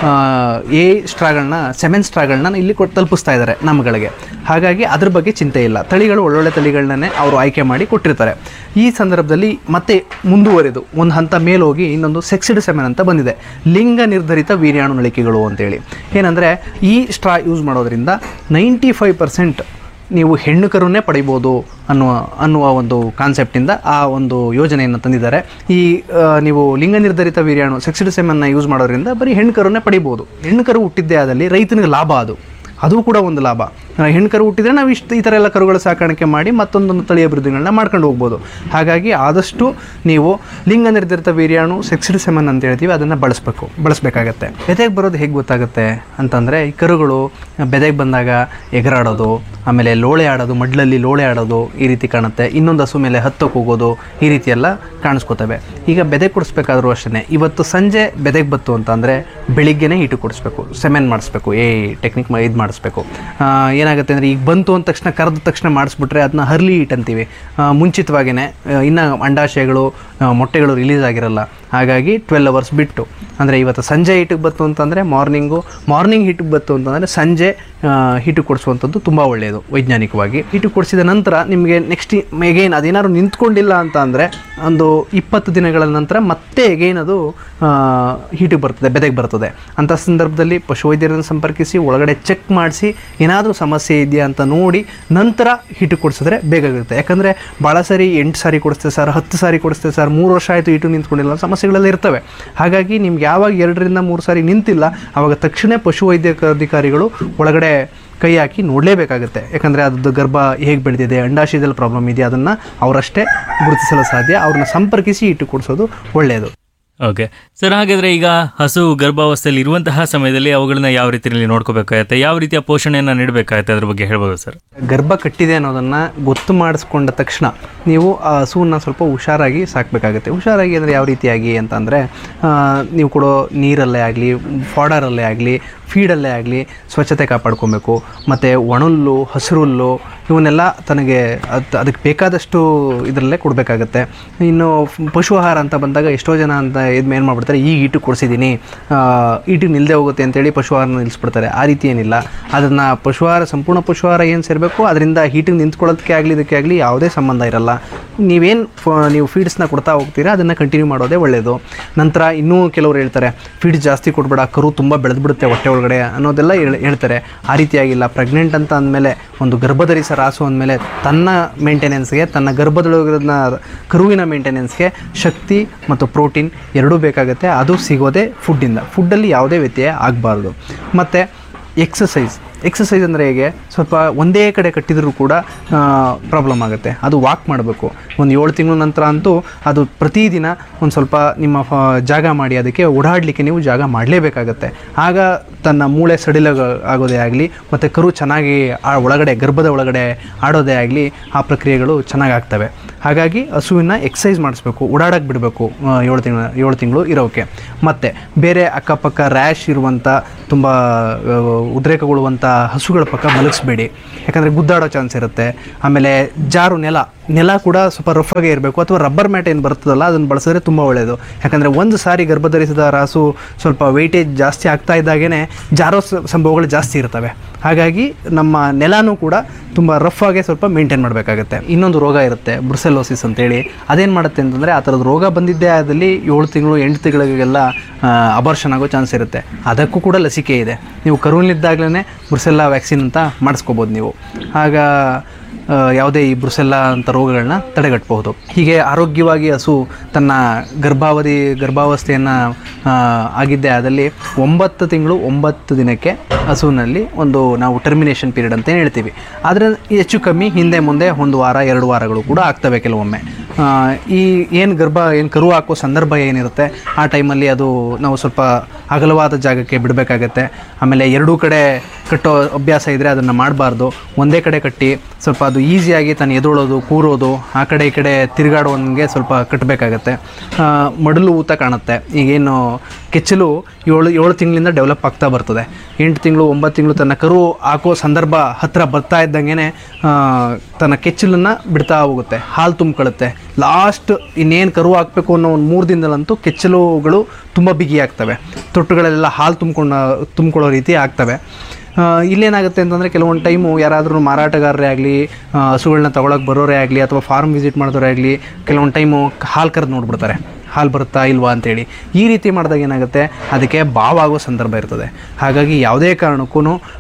ಎ ಸ್ಟ್ರಾಗಳನ್ನ ಸೆವೆನ್ ಸ್ಟ್ರಾಗಳನ್ನ ಇಲ್ಲಿ ಕೊಟ್ಟು ತಲುಪಿಸ್ತಾ ಇದ್ದಾರೆ ನಮ್ಮಗಳಿಗೆ ಹಾಗಾಗಿ ಅದ್ರ ಬಗ್ಗೆ ಚಿಂತೆ ಇಲ್ಲ ತಳಿಗಳು ಒಳ್ಳೊಳ್ಳೆ ತಳಿಗಳನ್ನೇ ಅವರು ಆಯ್ಕೆ ಮಾಡಿ ಕೊಟ್ಟಿರ್ತಾರೆ ಈ ಸಂದರ್ಭದಲ್ಲಿ ಮತ್ತೆ ಮುಂದುವರೆದು ಒಂದು ಹಂತ ಮೇಲೋಗಿ ಇನ್ನೊಂದು ಸೆಕ್ಸಿಡ್ ಸೆಮೆನ್ ಅಂತ ಬಂದಿದೆ ಲಿಂಗ ನಿರ್ಧರಿತ ವೀರ್ಯಾಣು ನಳಿಕೆಗಳು ಅಂತೇಳಿ ಏನಂದರೆ ಈ ಸ್ಟ್ರಾ ಯೂಸ್ ಮಾಡೋದ್ರಿಂದ ನೈಂಟಿ ಫೈವ್ ಪರ್ಸೆಂಟ್ ನೀವು ಹೆಣ್ಣು ಕರುನ್ನೇ ಪಡಿಬೋದು ಅನ್ನುವ ಅನ್ನುವ ಒಂದು ಕಾನ್ಸೆಪ್ಟಿಂದ ಆ ಒಂದು ಯೋಜನೆಯನ್ನು ತಂದಿದ್ದಾರೆ ಈ ಆ, ನೀವು ಲಿಂಗ ನಿರ್ಧರಿತ ವೀರ್ಯಾಣು ಸೆಕ್ಸಿಡ್ ಸೆಮನ್ನು ಯೂಸ್ ಮಾಡೋದ್ರಿಂದ ಬರೀ ಹೆಣ್ಣು ಕರುನ್ನೇ ಪಡಿಬೋದು ಹೆಣ್ಣು ಕರು ಹುಟ್ಟಿದ್ದೇ ಆದಲ್ಲಿ ರೈತನಿಗೆ ಲಾಭ ಅದು ಅದು ಕೂಡ ಒಂದು ಲಾಭ ಆ, ಹೆಣ್ಣು ಕರು ಹುಟ್ಟಿದ್ರೆ ನಾವು ಇಷ್ಟು ಈ ಥರ ಎಲ್ಲ ಕರುಗಳ ಸಾಕಾಣಿಕೆ ಮಾಡಿ ಮತ್ತೊಂದೊಂದು ತಳಿ ಅಭಿವೃದ್ಧಿಗಳನ್ನ ಮಾಡ್ಕೊಂಡು ಹೋಗ್ಬೋದು ಹಾಗಾಗಿ ಆದಷ್ಟು ನೀವು ಲಿಂಗ ನಿರ್ಧರಿತ ವೀರ್ಯಾಣು ಸೆಕ್ಸಿಡ್ ಸೆಮನ್ ಅಂತ ಹೇಳ್ತೀವಿ ಅದನ್ನು ಬಳಸಬೇಕು ಬಳಸಬೇಕಾಗತ್ತೆ ಬೆದೆಗೆ ಬರೋದು ಹೇಗೆ ಗೊತ್ತಾಗುತ್ತೆ ಅಂತಂದರೆ ಈ ಕರುಗಳು ಬೆದೆಗೆ ಬಂದಾಗ ಎಗರಾಡೋದು ಆಮೇಲೆ ಲೋಳೆ ಆಡೋದು ಮಡ್ಲಲ್ಲಿ ಲೋಳೆ ಆಡೋದು ಈ ರೀತಿ ಕಾಣುತ್ತೆ ಇನ್ನೊಂದು ಹಸು ಮೇಲೆ ಹತ್ತಕ್ಕೆ ಹೋಗೋದು ಈ ರೀತಿ ಎಲ್ಲ ಕಾಣಿಸ್ಕೋತವೆ ಈಗ ಬೆದೆ ಕೊಡಿಸ್ಬೇಕಾದ್ರೂ ಅಷ್ಟೇ ಇವತ್ತು ಸಂಜೆ ಬೆದೆಗೆ ಬತ್ತು ಅಂತಂದರೆ ಬೆಳಿಗ್ಗೆನೇ ಹೀಟು ಕೊಡಿಸ್ಬೇಕು ಸೆಮೆನ್ ಮಾಡಿಸ್ಬೇಕು ಏ ಟೆಕ್ನಿಕ್ ಇದು ಮಾಡಿಸ್ಬೇಕು ಆ, ಏನಾಗುತ್ತೆ ಅಂದರೆ ಈಗ ಬಂತು ಅಂದ ತಕ್ಷಣ ಕರೆದ ತಕ್ಷಣ ಮಾಡಿಸ್ಬಿಟ್ರೆ ಅದನ್ನ ಹರ್ಲಿ ಹೀಟ್ ಅಂತೀವಿ ಮುಂಚಿತವಾಗಿಯೇ ಇನ್ನು ಅಂಡಾಶಯಗಳು ಆ, ಮೊಟ್ಟೆಗಳು ರಿಲೀಸ್ ಆಗಿರಲ್ಲ ಹಾಗಾಗಿ ಟ್ವೆಲ್ ಅವರ್ಸ್ ಬಿಟ್ಟು ಅಂದರೆ ಇವತ್ತು ಸಂಜೆ ಹೀಟಿಗೆ ಬತ್ತು ಅಂತಂದರೆ ಮಾರ್ನಿಂಗು ಮಾರ್ನಿಂಗ್ ಹೀಟಿಗೆ ಬತ್ತು ಅಂತಂದರೆ ಸಂಜೆ ಹೀಟಿಗೆ ಕೊಡಿಸುವಂಥದ್ದು ತುಂಬ ಒಳ್ಳೆಯದು ವೈಜ್ಞಾನಿಕವಾಗಿ ಹೀಟಿಗೆ ಕೊಡಿಸಿದ ನಂತರ ನಿಮಗೆ ನೆಕ್ಸ್ಟ್ ಎಗೈನ್ ಅದೇನಾದ್ರು ನಿಂತ್ಕೊಂಡಿಲ್ಲ ಅಂತ ಅಂದರೆ ಒಂದು ಇಪ್ಪತ್ತು ದಿನಗಳ ನಂತರ ಮತ್ತೆ ಎಗೈನ್ ಅದು ಹೀಟಿಗೆ ಬರ್ತದೆ ಬೆದೆಗೆ ಬರ್ತದೆ ಅಂಥ ಸಂದರ್ಭದಲ್ಲಿ ಪಶುವೈದ್ಯರನ್ನು ಸಂಪರ್ಕಿಸಿ ಒಳಗಡೆ ಚೆಕ್ ಮಾಡಿಸಿ ಏನಾದರೂ ಸಮಸ್ಯೆ ಇದೆಯಾ ಅಂತ ನೋಡಿ ನಂತರ ಹೀಟಿಗೆ ಕೊಡಿಸಿದ್ರೆ ಬೇಗ ಆಗುತ್ತೆ ಯಾಕಂದರೆ ಭಾಳ ಸಾರಿ ಎಂಟು ಸಾರಿ ಕೊಡಿಸ್ತೇವೆ ಸರ್ ಹತ್ತು ಸಾರಿ ಕೊಡಿಸ್ತೇವೆ ಸರ್ ಮೂರು ವರ್ಷ ಆಯಿತು ಹೀಟು ನಿಂತ್ಕೊಂಡಿಲ್ಲ ಸಮಸ್ಯೆಗಳೆಲ್ಲ ಇರ್ತವೆ ಹಾಗಾಗಿ ನಿಮ್ಗೆ ಯಾವಾಗ ಎರಡರಿಂದ ಮೂರು ಸಾರಿ ನಿಂತಿಲ್ಲ ಆವಾಗ ತಕ್ಷಣ ಪಶುವೈದ್ಯ ಅಧಿಕಾರಿಗಳು ಒಳಗಡೆ ಕೈ ಹಾಕಿ ನೋಡಲೇಬೇಕಾಗುತ್ತೆ ಯಾಕಂದರೆ ಅದ್ರದ್ದು ಗರ್ಭ ಹೇಗೆ ಬೆಳೆದಿದೆ ಅಂಡಾಶಯದಲ್ಲಿ ಪ್ರಾಬ್ಲಮ್ ಇದೆಯಾ ಅದನ್ನು ಅವರಷ್ಟೇ ಗುರುತಿಸಲು ಸಾಧ್ಯ ಅವ್ರನ್ನ ಸಂಪರ್ಕಿಸಿ ಇಟ್ಟು ಕೊಡಿಸೋದು ಒಳ್ಳೆಯದು ಓಕೆ ಸರ್ ಹಾಗಾದ್ರೆ ಈಗ ಹಸು ಗರ್ಭಾವಸ್ಥೆಯಲ್ಲಿ ಇರುವಂತಹ ಸಮಯದಲ್ಲಿ ಅವುಗಳನ್ನ ಯಾವ ರೀತಿಯಲ್ಲಿ ನೋಡ್ಕೋಬೇಕಾಗತ್ತೆ ಯಾವ ರೀತಿಯ ಪೋಷಣೆಯನ್ನ ನೀಡಬೇಕಾಗತ್ತೆ ಅದ್ರ ಬಗ್ಗೆ ಹೇಳ್ಬೋದು ಸರ್ ಗರ್ಭ ಕಟ್ಟಿದೆ ಅನ್ನೋದನ್ನು ಗೊತ್ತು ಮಾಡಿಸ್ಕೊಂಡ ತಕ್ಷಣ ನೀವು ಆ ಹಸುವನ್ನ ಸ್ವಲ್ಪ ಹುಷಾರಾಗಿ ಸಾಕಬೇಕಾಗುತ್ತೆ ಹುಷಾರಾಗಿ ಅಂದರೆ ಯಾವ ರೀತಿಯಾಗಿ ಅಂತಂದರೆ ನೀವು ಕೊಡೋ ನೀರಲ್ಲೇ ಆಗಲಿ ಫಾಡರಲ್ಲೇ ಆಗಲಿ ಫೀಡಲ್ಲೇ ಆಗಲಿ ಸ್ವಚ್ಛತೆ ಕಾಪಾಡ್ಕೊಬೇಕು ಮತ್ತು ಒಣಹುಲ್ಲು ಹಸಿರುಲ್ಲು ಇವನ್ನೆಲ್ಲ ತನಗೆ ಅದು ಅದಕ್ಕೆ ಬೇಕಾದಷ್ಟು ಇದರಲ್ಲೇ ಕೊಡಬೇಕಾಗತ್ತೆ ಇನ್ನು ಫ್- ಪಶು ಆಹಾರ ಅಂತ ಬಂದಾಗ ಎಷ್ಟೋ ಜನ ಅಂತ ಇದು ಏನು ಮಾಡ್ಬಿಡ್ತಾರೆ ಈಗ ಈಟು ಕೊಡಿಸಿದ್ದೀನಿ ಈಟಿಗೆ ನಿಲ್ಲದೆ ಹೋಗುತ್ತೆ ಅಂತೇಳಿ ಪಶು ಆಹಾರನ ನಿಲ್ಲಿಸ್ಬಿಡ್ತಾರೆ ಆ ರೀತಿ ಏನಿಲ್ಲ ಅದನ್ನು ಪಶು ಆಹಾರ ಸಂಪೂರ್ಣ ಪಶು ಆಹಾರ ಏನು ಸೇರಬೇಕು ಅದರಿಂದ ಹೀಟಿಗೆ ನಿಂತ್ಕೊಳ್ಳೋದಕ್ಕೆ ಆಗಲಿ ಇದಕ್ಕೆ ಆಗಲಿ ಯಾವುದೇ ಸಂಬಂಧ ಇರಲ್ಲ ನೀವೇನು ನೀವು ಫೀಡ್ಸ್ನ ಕೊಡ್ತಾ ಹೋಗ್ತೀರಾ ಅದನ್ನು ಕಂಟಿನ್ಯೂ ಮಾಡೋದೇ ಒಳ್ಳೆಯದು ನಂತರ ಇನ್ನೂ ಕೆಲವರು ಹೇಳ್ತಾರೆ ಫೀಡ್ ಜಾಸ್ತಿ ಕೊಡಬೇಡ ಕರು ತುಂಬ ಬೆಳೆದ್ಬಿಡುತ್ತೆ ಹೊಟ್ಟೆ ಒಳಗಡೆ ಅನ್ನೋದೆಲ್ಲ ಹೇಳ್- ಹೇಳ್ತಾರೆ ಆ ರೀತಿಯಾಗಿಲ್ಲ ಪ್ರೆಗ್ನೆಂಟ್ ಅಂತ ಅಂದಮೇಲೆ ಒಂದು ಗರ್ಭಧರಿಸ ರಾಸು ಅಂದಮೇಲೆ ತನ್ನ ಮೇಂಟೆನೆನ್ಸ್ಗೆ ತನ್ನ ಗರ್ಭದೊಳಗಿನ ಕರುವಿನ ಮೇಂಟೆನೆನ್ಸ್ಗೆ ಶಕ್ತಿ ಮತ್ತು ಪ್ರೋಟೀನ್ ಎರಡೂ ಬೇಕಾಗುತ್ತೆ ಅದು ಸಿಗೋದೇ ಫುಡ್ಡಿಂದ ಫುಡ್ಡಲ್ಲಿ ಯಾವುದೇ ವ್ಯತ್ಯಯ ಆಗಬಾರ್ದು ಮತ್ತು ಎಕ್ಸಸೈಸ್ ಎಕ್ಸಸೈಸ್ ಅಂದರೆ ಹೇಗೆ ಸ್ವಲ್ಪ ಒಂದೇ ಕಡೆ ಕಟ್ಟಿದರೂ ಕೂಡ ಪ್ರಾಬ್ಲಮ್ ಆಗುತ್ತೆ ಅದು ವಾಕ್ ಮಾಡಬೇಕು ಒಂದು ಏಳು ತಿಂಗಳ ನಂತರ ಅಂತೂ ಅದು ಪ್ರತಿದಿನ ಒಂದು ಸ್ವಲ್ಪ ನಿಮ್ಮ ಫ- ಜಾಗ ಮಾಡಿ ಅದಕ್ಕೆ ಓಡಾಡಲಿಕ್ಕೆ ನೀವು ಜಾಗ ಮಾಡಲೇಬೇಕಾಗತ್ತೆ ಆಗ ತನ್ನ ಮೂಳೆ ಸಡಿಲ ಆಗೋದೇ ಆಗಲಿ ಮತ್ತು ಕರು ಚೆನ್ನಾಗಿ ಆ ಒಳಗಡೆ ಗರ್ಭದ ಒಳಗಡೆ ಆಡೋದೇ ಆಗಲಿ ಆ ಪ್ರಕ್ರಿಯೆಗಳು ಚೆನ್ನಾಗಿ ಆಗ್ತವೆ ಹಾಗಾಗಿ ಹಸುವಿನ ಎಕ್ಸಸೈಸ್ ಮಾಡಿಸ್ಬೇಕು ಓಡಾಡಕ್ಕೆ ಬಿಡಬೇಕು ಏಳು ತಿಂಗಳ ಏಳು ತಿಂಗಳು ಇರೋಕ್ಕೆ ಮತ್ತು ಬೇರೆ ಅಕ್ಕಪಕ್ಕ ರ್ಯಾಶ್ ಇರುವಂಥ ತುಂಬ ಆ, ಉದ್ರೇಕಗೊಳ್ಳುವಂಥ ಹಸುಗಳ ಪಕ್ಕ ಮಲಗಿಸ್ಬೇಡಿ ಯಾಕಂದರೆ ಗುದ್ದಾಡೋ ಚಾನ್ಸ್ ಇರುತ್ತೆ ಆಮೇಲೆ ಜಾರು ನೆಲ ನೆಲ ಕೂಡ ಸ್ವಲ್ಪ ರಫಾಗೆ ಇರಬೇಕು ಅಥವಾ ರಬ್ಬರ್ ಮ್ಯಾಟ್ ಏನು ಬರ್ತದಲ್ಲ ಅದನ್ನು ಬಳಸಿದ್ರೆ ತುಂಬ ಒಳ್ಳೆಯದು ಯಾಕಂದರೆ ಒಂದು ಸಾರಿ ಗರ್ಭಧರಿಸಿದ ರಾಸು ಸ್ವಲ್ಪ ವೆಯ್ಟೇಜ್ ಜಾಸ್ತಿ ಆಗ್ತಾ ಇದ್ದಾಗೇ ಜಾರೋ ಸ- ಸಂಭವಗಳು ಜಾಸ್ತಿ ಇರ್ತವೆ ಹಾಗಾಗಿ ನಮ್ಮ ನೆಲನೂ ಕೂಡ ತುಂಬ ರಫ್ ಆಗಿ ಸ್ವಲ್ಪ ಮೇಂಟೈನ್ ಮಾಡಬೇಕಾಗತ್ತೆ ಇನ್ನೊಂದು ರೋಗ ಇರುತ್ತೆ ಬ್ರುಸೆಲೋಸಿಸ್ ಅಂತೇಳಿ ಅದೇನು ಮಾಡುತ್ತೆ ಅಂತಂದರೆ ಆ ಥರದ ರೋಗ ಬಂದಿದ್ದೇ ಆದಲ್ಲಿ ಏಳು ತಿಂಗಳು ಎಂಟು ತಿಂಗಳಿಗೆಲ್ಲ ಅಬರ್ಷನ್ ಆಗೋ ಚಾನ್ಸ್ ಇರುತ್ತೆ ಅದಕ್ಕೂ ಕೂಡ ಲಸಿಕೆ ಇದೆ ನೀವು ಕರುವಿನಿದ್ದಾಗಲೇ ಬ್ರುಸೆಲ್ಲಾ ವ್ಯಾಕ್ಸಿನ್ ಅಂತ ಮಾಡಿಸ್ಕೋಬೋದು ನೀವು ಆಗ ಆ, ಯಾವುದೇ ಈ ಬ್ರುಸೆಲ್ಲಾ ಅಂತ ರೋಗಗಳನ್ನ ತಡೆಗಟ್ಟಬಹುದು ಹೀಗೆ ಆರೋಗ್ಯವಾಗಿ ಹಸು ತನ್ನ ಗರ್ಭಾವಧಿ ಗರ್ಭಾವಸ್ಥೆಯನ್ನು ಆಗಿದ್ದೇ ಆದಲ್ಲಿ ಒಂಬತ್ತು ತಿಂಗಳು ಒಂಬತ್ತು ದಿನಕ್ಕೆ ಹಸುವಿನಲ್ಲಿ ಒಂದು ನಾವು ಟರ್ಮಿನೇಷನ್ ಪೀರಿಯಡ್ ಅಂತ ಹೇಳ್ತೀವಿ ಆದರೆ ಹೆಚ್ಚು ಕಮ್ಮಿ ಹಿಂದೆ ಮುಂದೆ ಒಂದು ವಾರ ಎರಡು ವಾರಗಳು ಕೂಡ ಆಗ್ತವೆ ಕೆಲವೊಮ್ಮೆ ಆ, ಈ ಏನು ಗರ್ಭ ಏನು ಕರು ಹಾಕೋ ಸಂದರ್ಭ ಏನಿರುತ್ತೆ ಆ ಟೈಮಲ್ಲಿ ಅದು ನಾವು ಸ್ವಲ್ಪ ಅಗಲವಾದ ಜಾಗಕ್ಕೆ ಬಿಡಬೇಕಾಗತ್ತೆ ಆಮೇಲೆ ಎರಡೂ ಕಡೆ ಕಟ್ಟೋ ಅಭ್ಯಾಸ ಇದ್ದರೆ ಅದನ್ನು ಮಾಡಬಾರ್ದು ಒಂದೇ ಕಡೆ ಕಟ್ಟಿ ಸ್ವಲ್ಪ ಅದು ಈಸಿಯಾಗಿ ತಾನು ಎದೊಳೋದು ಕೂರೋದು ಆ ಕಡೆ ಈ ಕಡೆ ತಿರುಗಾಡೋವಂಗೆ ಸ್ವಲ್ಪ ಕಟ್ಟಬೇಕಾಗತ್ತೆ ಆ, ಮಡಲು ಊತ ಕಾಣುತ್ತೆ ಈಗೇನು ಕೆಚ್ಚಲು ಏಳು ಏಳು ತಿಂಗಳಿಂದ ಡೆವಲಪ್ ಆಗ್ತಾ ಬರ್ತದೆ ಎಂಟು ತಿಂಗಳು ಒಂಬತ್ತು ತಿಂಗಳು ತನ್ನ ಕರು ಹಾಕೋ ಸಂದರ್ಭ ಹತ್ತಿರ ಬರ್ತಾ ಇದ್ದಂಗೆ ತನ್ನ ಕೆಚ್ಚಲನ್ನು ಬಿಡ್ತಾ ಹೋಗುತ್ತೆ ಹಾಲು ತುಂಬ್ಕೊಳ್ಳುತ್ತೆ ಲಾಸ್ಟ್ ಇನ್ನೇನು ಕರು ಹಾಕಬೇಕು ಅನ್ನೋ ಒಂದು ಮೂರು ದಿನದಲ್ಲಂತೂ ಕೆಚ್ಚಲುಗಳು ತುಂಬ ಬಿಗಿ ಆಗ್ತವೆ ತೊಟ್ಟುಗಳೆಲ್ಲ ಹಾಲು ತುಂಬ್ಕೊಂಡು ತುಂಬ್ಕೊಳ್ಳೋ ರೀತಿ ಆಗ್ತವೆ ಆ, ಇಲ್ಲೇನಾಗುತ್ತೆ ಅಂತಂದರೆ ಕೆಲವೊಂದು ಟೈಮು ಯಾರಾದರೂ ಮಾರಾಟಗಾರರೇ ಆಗಲಿ ಹಸುಗಳನ್ನ ತೊಗೊಳಕ್ಕೆ ಬರೋರೇ ಆಗಲಿ ಅಥವಾ ಫಾರ್ಮ್ ವಿಸಿಟ್ ಮಾಡಿದವರೇ ಆಗಲಿ ಕೆಲವೊಂದು ಟೈಮು ಹಾಲು ಕರೆದು ನೋಡ್ಬಿಡ್ತಾರೆ ಹಾಲು ಬರುತ್ತಾ ಇಲ್ವಾ ಅಂತೇಳಿ ಈ ರೀತಿ ಮಾಡಿದಾಗ ಏನಾಗುತ್ತೆ ಅದಕ್ಕೆ ಬಾವ್ ಆಗೋ ಸಂದರ್ಭ ಇರ್ತದೆ ಹಾಗಾಗಿ ಯಾವುದೇ ಕಾರಣಕ್ಕೂ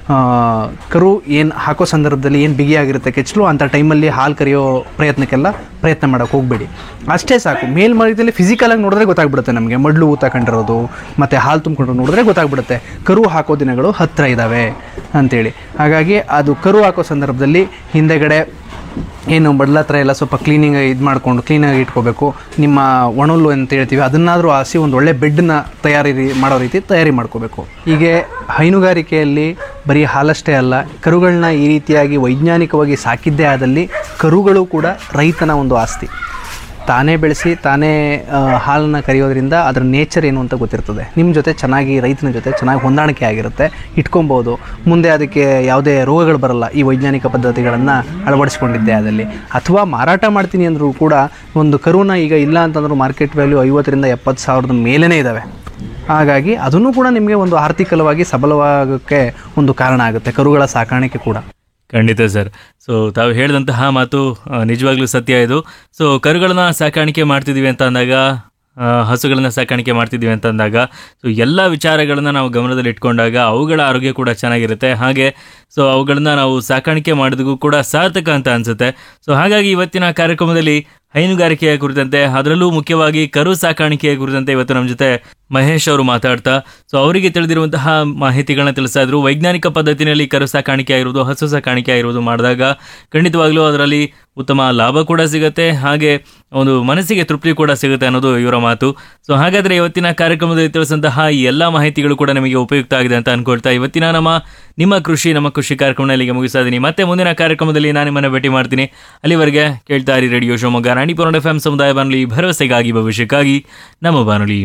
ಕರು ಏನು ಹಾಕೋ ಸಂದರ್ಭದಲ್ಲಿ ಏನು ಬಿಗಿಯಾಗಿರುತ್ತೆ ಕೆಚ್ಚಲು ಅಂಥ ಟೈಮಲ್ಲಿ ಹಾಲು ಕರೆಯೋ ಪ್ರಯತ್ನಕ್ಕೆಲ್ಲ ಪ್ರಯತ್ನ ಮಾಡೋಕ್ಕೆ ಹೋಗಬೇಡಿ ಅಷ್ಟೇ ಸಾಕು ಮೇಲ್ಮೈದಲ್ಲಿ ಫಿಸಿಕಲಾಗಿ ನೋಡಿದ್ರೆ ಗೊತ್ತಾಗ್ಬಿಡುತ್ತೆ ನಮಗೆ ಮಡ್ಲು ಊತ ಕಂಡಿರೋದು ಮತ್ತು ಹಾಲು ತುಂಬಿಕೊಂಡು ನೋಡಿದ್ರೆ ಗೊತ್ತಾಗ್ಬಿಡುತ್ತೆ ಕರು ಹಾಕೋ ದಿನಗಳು ಹತ್ತಿರ ಇದ್ದಾವೆ ಅಂತೇಳಿ ಹಾಗಾಗಿ ಅದು ಕರು ಹಾಕೋ ಸಂದರ್ಭದಲ್ಲಿ ಹಿಂದೆಗಡೆ ಏನು ಬಡ್ಲ ಹತ್ರ ಎಲ್ಲ ಸ್ವಲ್ಪ ಕ್ಲೀನಿಂಗ್ ಇದು ಮಾಡಿಕೊಂಡು ಕ್ಲೀನಾಗಿ ಇಟ್ಕೋಬೇಕು ನಿಮ್ಮ ಒಣಲು ಅಂತ ಹೇಳ್ತೀವಿ ಅದನ್ನಾದರೂ ಹಾಸಿ ಒಂದು ಒಳ್ಳೆ ಬೆಡ್ನ ತಯಾರಿ ರೀ- ಮಾಡೋ ರೀತಿ ತಯಾರಿ ಮಾಡ್ಕೋಬೇಕು ಹೀಗೆ ಹೈನುಗಾರಿಕೆಯಲ್ಲಿ ಬರೀ ಹಾಲಷ್ಟೇ ಅಲ್ಲ ಕರುಗಳನ್ನ ಈ ರೀತಿಯಾಗಿ ವೈಜ್ಞಾನಿಕವಾಗಿ ಸಾಕಿದ್ದೇ ಆದಲ್ಲಿ ಕರುಗಳು ಕೂಡ ರೈತನ ಒಂದು ಆಸ್ತಿ ತಾನೇ ಬೆಳೆಸಿ ತಾನೇ ಹಾಲನ್ನು ಕರೆಯೋದ್ರಿಂದ ಅದರ ನೇಚರ್ ಏನು ಅಂತ ಗೊತ್ತಿರ್ತದೆ ನಿಮ್ಮ ಜೊತೆ ಚೆನ್ನಾಗಿ ರೈತನ ಜೊತೆ ಚೆನ್ನಾಗಿ ಹೊಂದಾಣಿಕೆ ಆಗಿರುತ್ತೆ ಇಟ್ಕೊಬೋದು ಮುಂದೆ ಅದಕ್ಕೆ ಯಾವುದೇ ರೋಗಗಳು ಬರಲ್ಲ ಈ ವೈಜ್ಞಾನಿಕ ಪದ್ಧತಿಗಳನ್ನು ಅಳವಡಿಸ್ಕೊಂಡಿದ್ದೆ ಅದಲ್ಲಿ ಅಥವಾ ಮಾರಾಟ ಮಾಡ್ತೀನಿ ಅಂದರೂ ಕೂಡ ಒಂದು ಕರುನ ಈಗ ಇಲ್ಲ ಅಂತಂದ್ರೂ ಮಾರ್ಕೆಟ್ ವ್ಯಾಲ್ಯೂ ಐವತ್ತರಿಂದ ಎಪ್ಪತ್ತು ಸಾವಿರದ ಮೇಲೇ ಇದ್ದಾವೆ ಹಾಗಾಗಿ ಅದನ್ನು ಕೂಡ ನಿಮಗೆ ಒಂದು ಆರ್ಥಿಕವಾಗಿ ಸಬಲವಾಗೋಕ್ಕೆ ಒಂದು ಕಾರಣ ಆಗುತ್ತೆ ಕರುಗಳ ಸಾಕಾಣಿಕೆ ಕೂಡ ಖಂಡಿತ ಸರ್ ಸೊ ತಾವು ಹೇಳಿದಂತಹ ಮಾತು ಆ, ನಿಜವಾಗ್ಲೂ ಸತ್ಯ ಇದು ಸೊ ಕರುಗಳನ್ನ ಸಾಕಾಣಿಕೆ ಮಾಡ್ತಿದ್ದೀವಿ ಅಂತ ಅಂದಾಗ ಆ, ಹಸುಗಳನ್ನ ಸಾಕಾಣಿಕೆ ಮಾಡ್ತಿದ್ದೀವಿ ಅಂತ ಅಂದಾಗ ಸೊ ಎಲ್ಲ ವಿಚಾರಗಳನ್ನ ನಾವು ಗಮನದಲ್ಲಿ ಇಟ್ಕೊಂಡಾಗ ಅವುಗಳ ಆರೋಗ್ಯ ಕೂಡ ಚೆನ್ನಾಗಿರುತ್ತೆ ಹಾಗೆ ಸೊ ಅವುಗಳನ್ನ ನಾವು ಸಾಕಾಣಿಕೆ ಮಾಡಿದಗೂ ಕೂಡ ಸಾರ್ಥಕ ಅಂತ ಅನ್ಸುತ್ತೆ ಸೊ ಹಾಗಾಗಿ ಇವತ್ತಿನ ಕಾರ್ಯಕ್ರಮದಲ್ಲಿ ಹೈನುಗಾರಿಕೆಯ ಕುರಿತಂತೆ ಅದರಲ್ಲೂ ಮುಖ್ಯವಾಗಿ ಕರು ಸಾಕಾಣಿಕೆಯ ಕುರಿತಂತೆ ಇವತ್ತು ನಮ್ಮ ಜೊತೆ ಮಹೇಶ್ ಅವರು ಮಾತಾಡ್ತಾ ಸೊ ಅವರಿಗೆ ತಿಳಿದಿರುವಂತಹ ಮಾಹಿತಿಗಳನ್ನ ತಿಳಿಸ್ತಾ ಇದ್ರು ವೈಜ್ಞಾನಿಕ ಪದ್ಧತಿನಲ್ಲಿ ಕರು ಸಾಕಾಣಿಕೆ ಆಗಿರುವುದು ಹಸು ಸಾಕಾಣಿಕೆ ಆಗಿರುವುದು ಮಾಡಿದಾಗ ಖಂಡಿತವಾಗ್ಲೂ ಅದರಲ್ಲಿ ಉತ್ತಮ ಲಾಭ ಕೂಡ ಸಿಗುತ್ತೆ ಹಾಗೆ ಒಂದು ಮನಸ್ಸಿಗೆ ತೃಪ್ತಿ ಕೂಡ ಸಿಗುತ್ತೆ ಅನ್ನೋದು ಇವರ ಮಾತು ಸೊ ಹಾಗಾದ್ರೆ ಇವತ್ತಿನ ಕಾರ್ಯಕ್ರಮದಲ್ಲಿ ತಿಳಿಸಿದಂತಹ ಈ ಎಲ್ಲ ಮಾಹಿತಿಗಳು ಕೂಡ ನಿಮಗೆ ಉಪಯುಕ್ತ ಆಗಿದೆ ಅಂತ ಅನ್ಕೊಳ್ತಾ ಇವತ್ತಿನ ನಮ್ಮ ನಿಮ್ಮ ಕೃಷಿ ನಮ್ಮ ಕೃಷಿ ಕಾರ್ಯಕ್ರಮ ಇಲ್ಲಿಗೆ ಮುಗಿಸ್ತಾ ಇದ್ದೀನಿ ಮತ್ತೆ ಮುಂದಿನ ಕಾರ್ಯಕ್ರಮದಲ್ಲಿ ನಾನು ನಿಮ್ಮನ್ನ ಭೇಟಿ ಮಾಡ್ತೀನಿ ಅಲ್ಲಿವರೆಗೆ ಕೇಳ್ತಾ ಇರಿ radio Shivamogga Ranipura F M ಸಮುದಾಯ ಬಾನುಲಿ ಭರವಸೆಗಾಗಿ ಭವಿಷ್ಯಕ್ಕಾಗಿ ನಮ್ಮ ಬಾನುಲಿ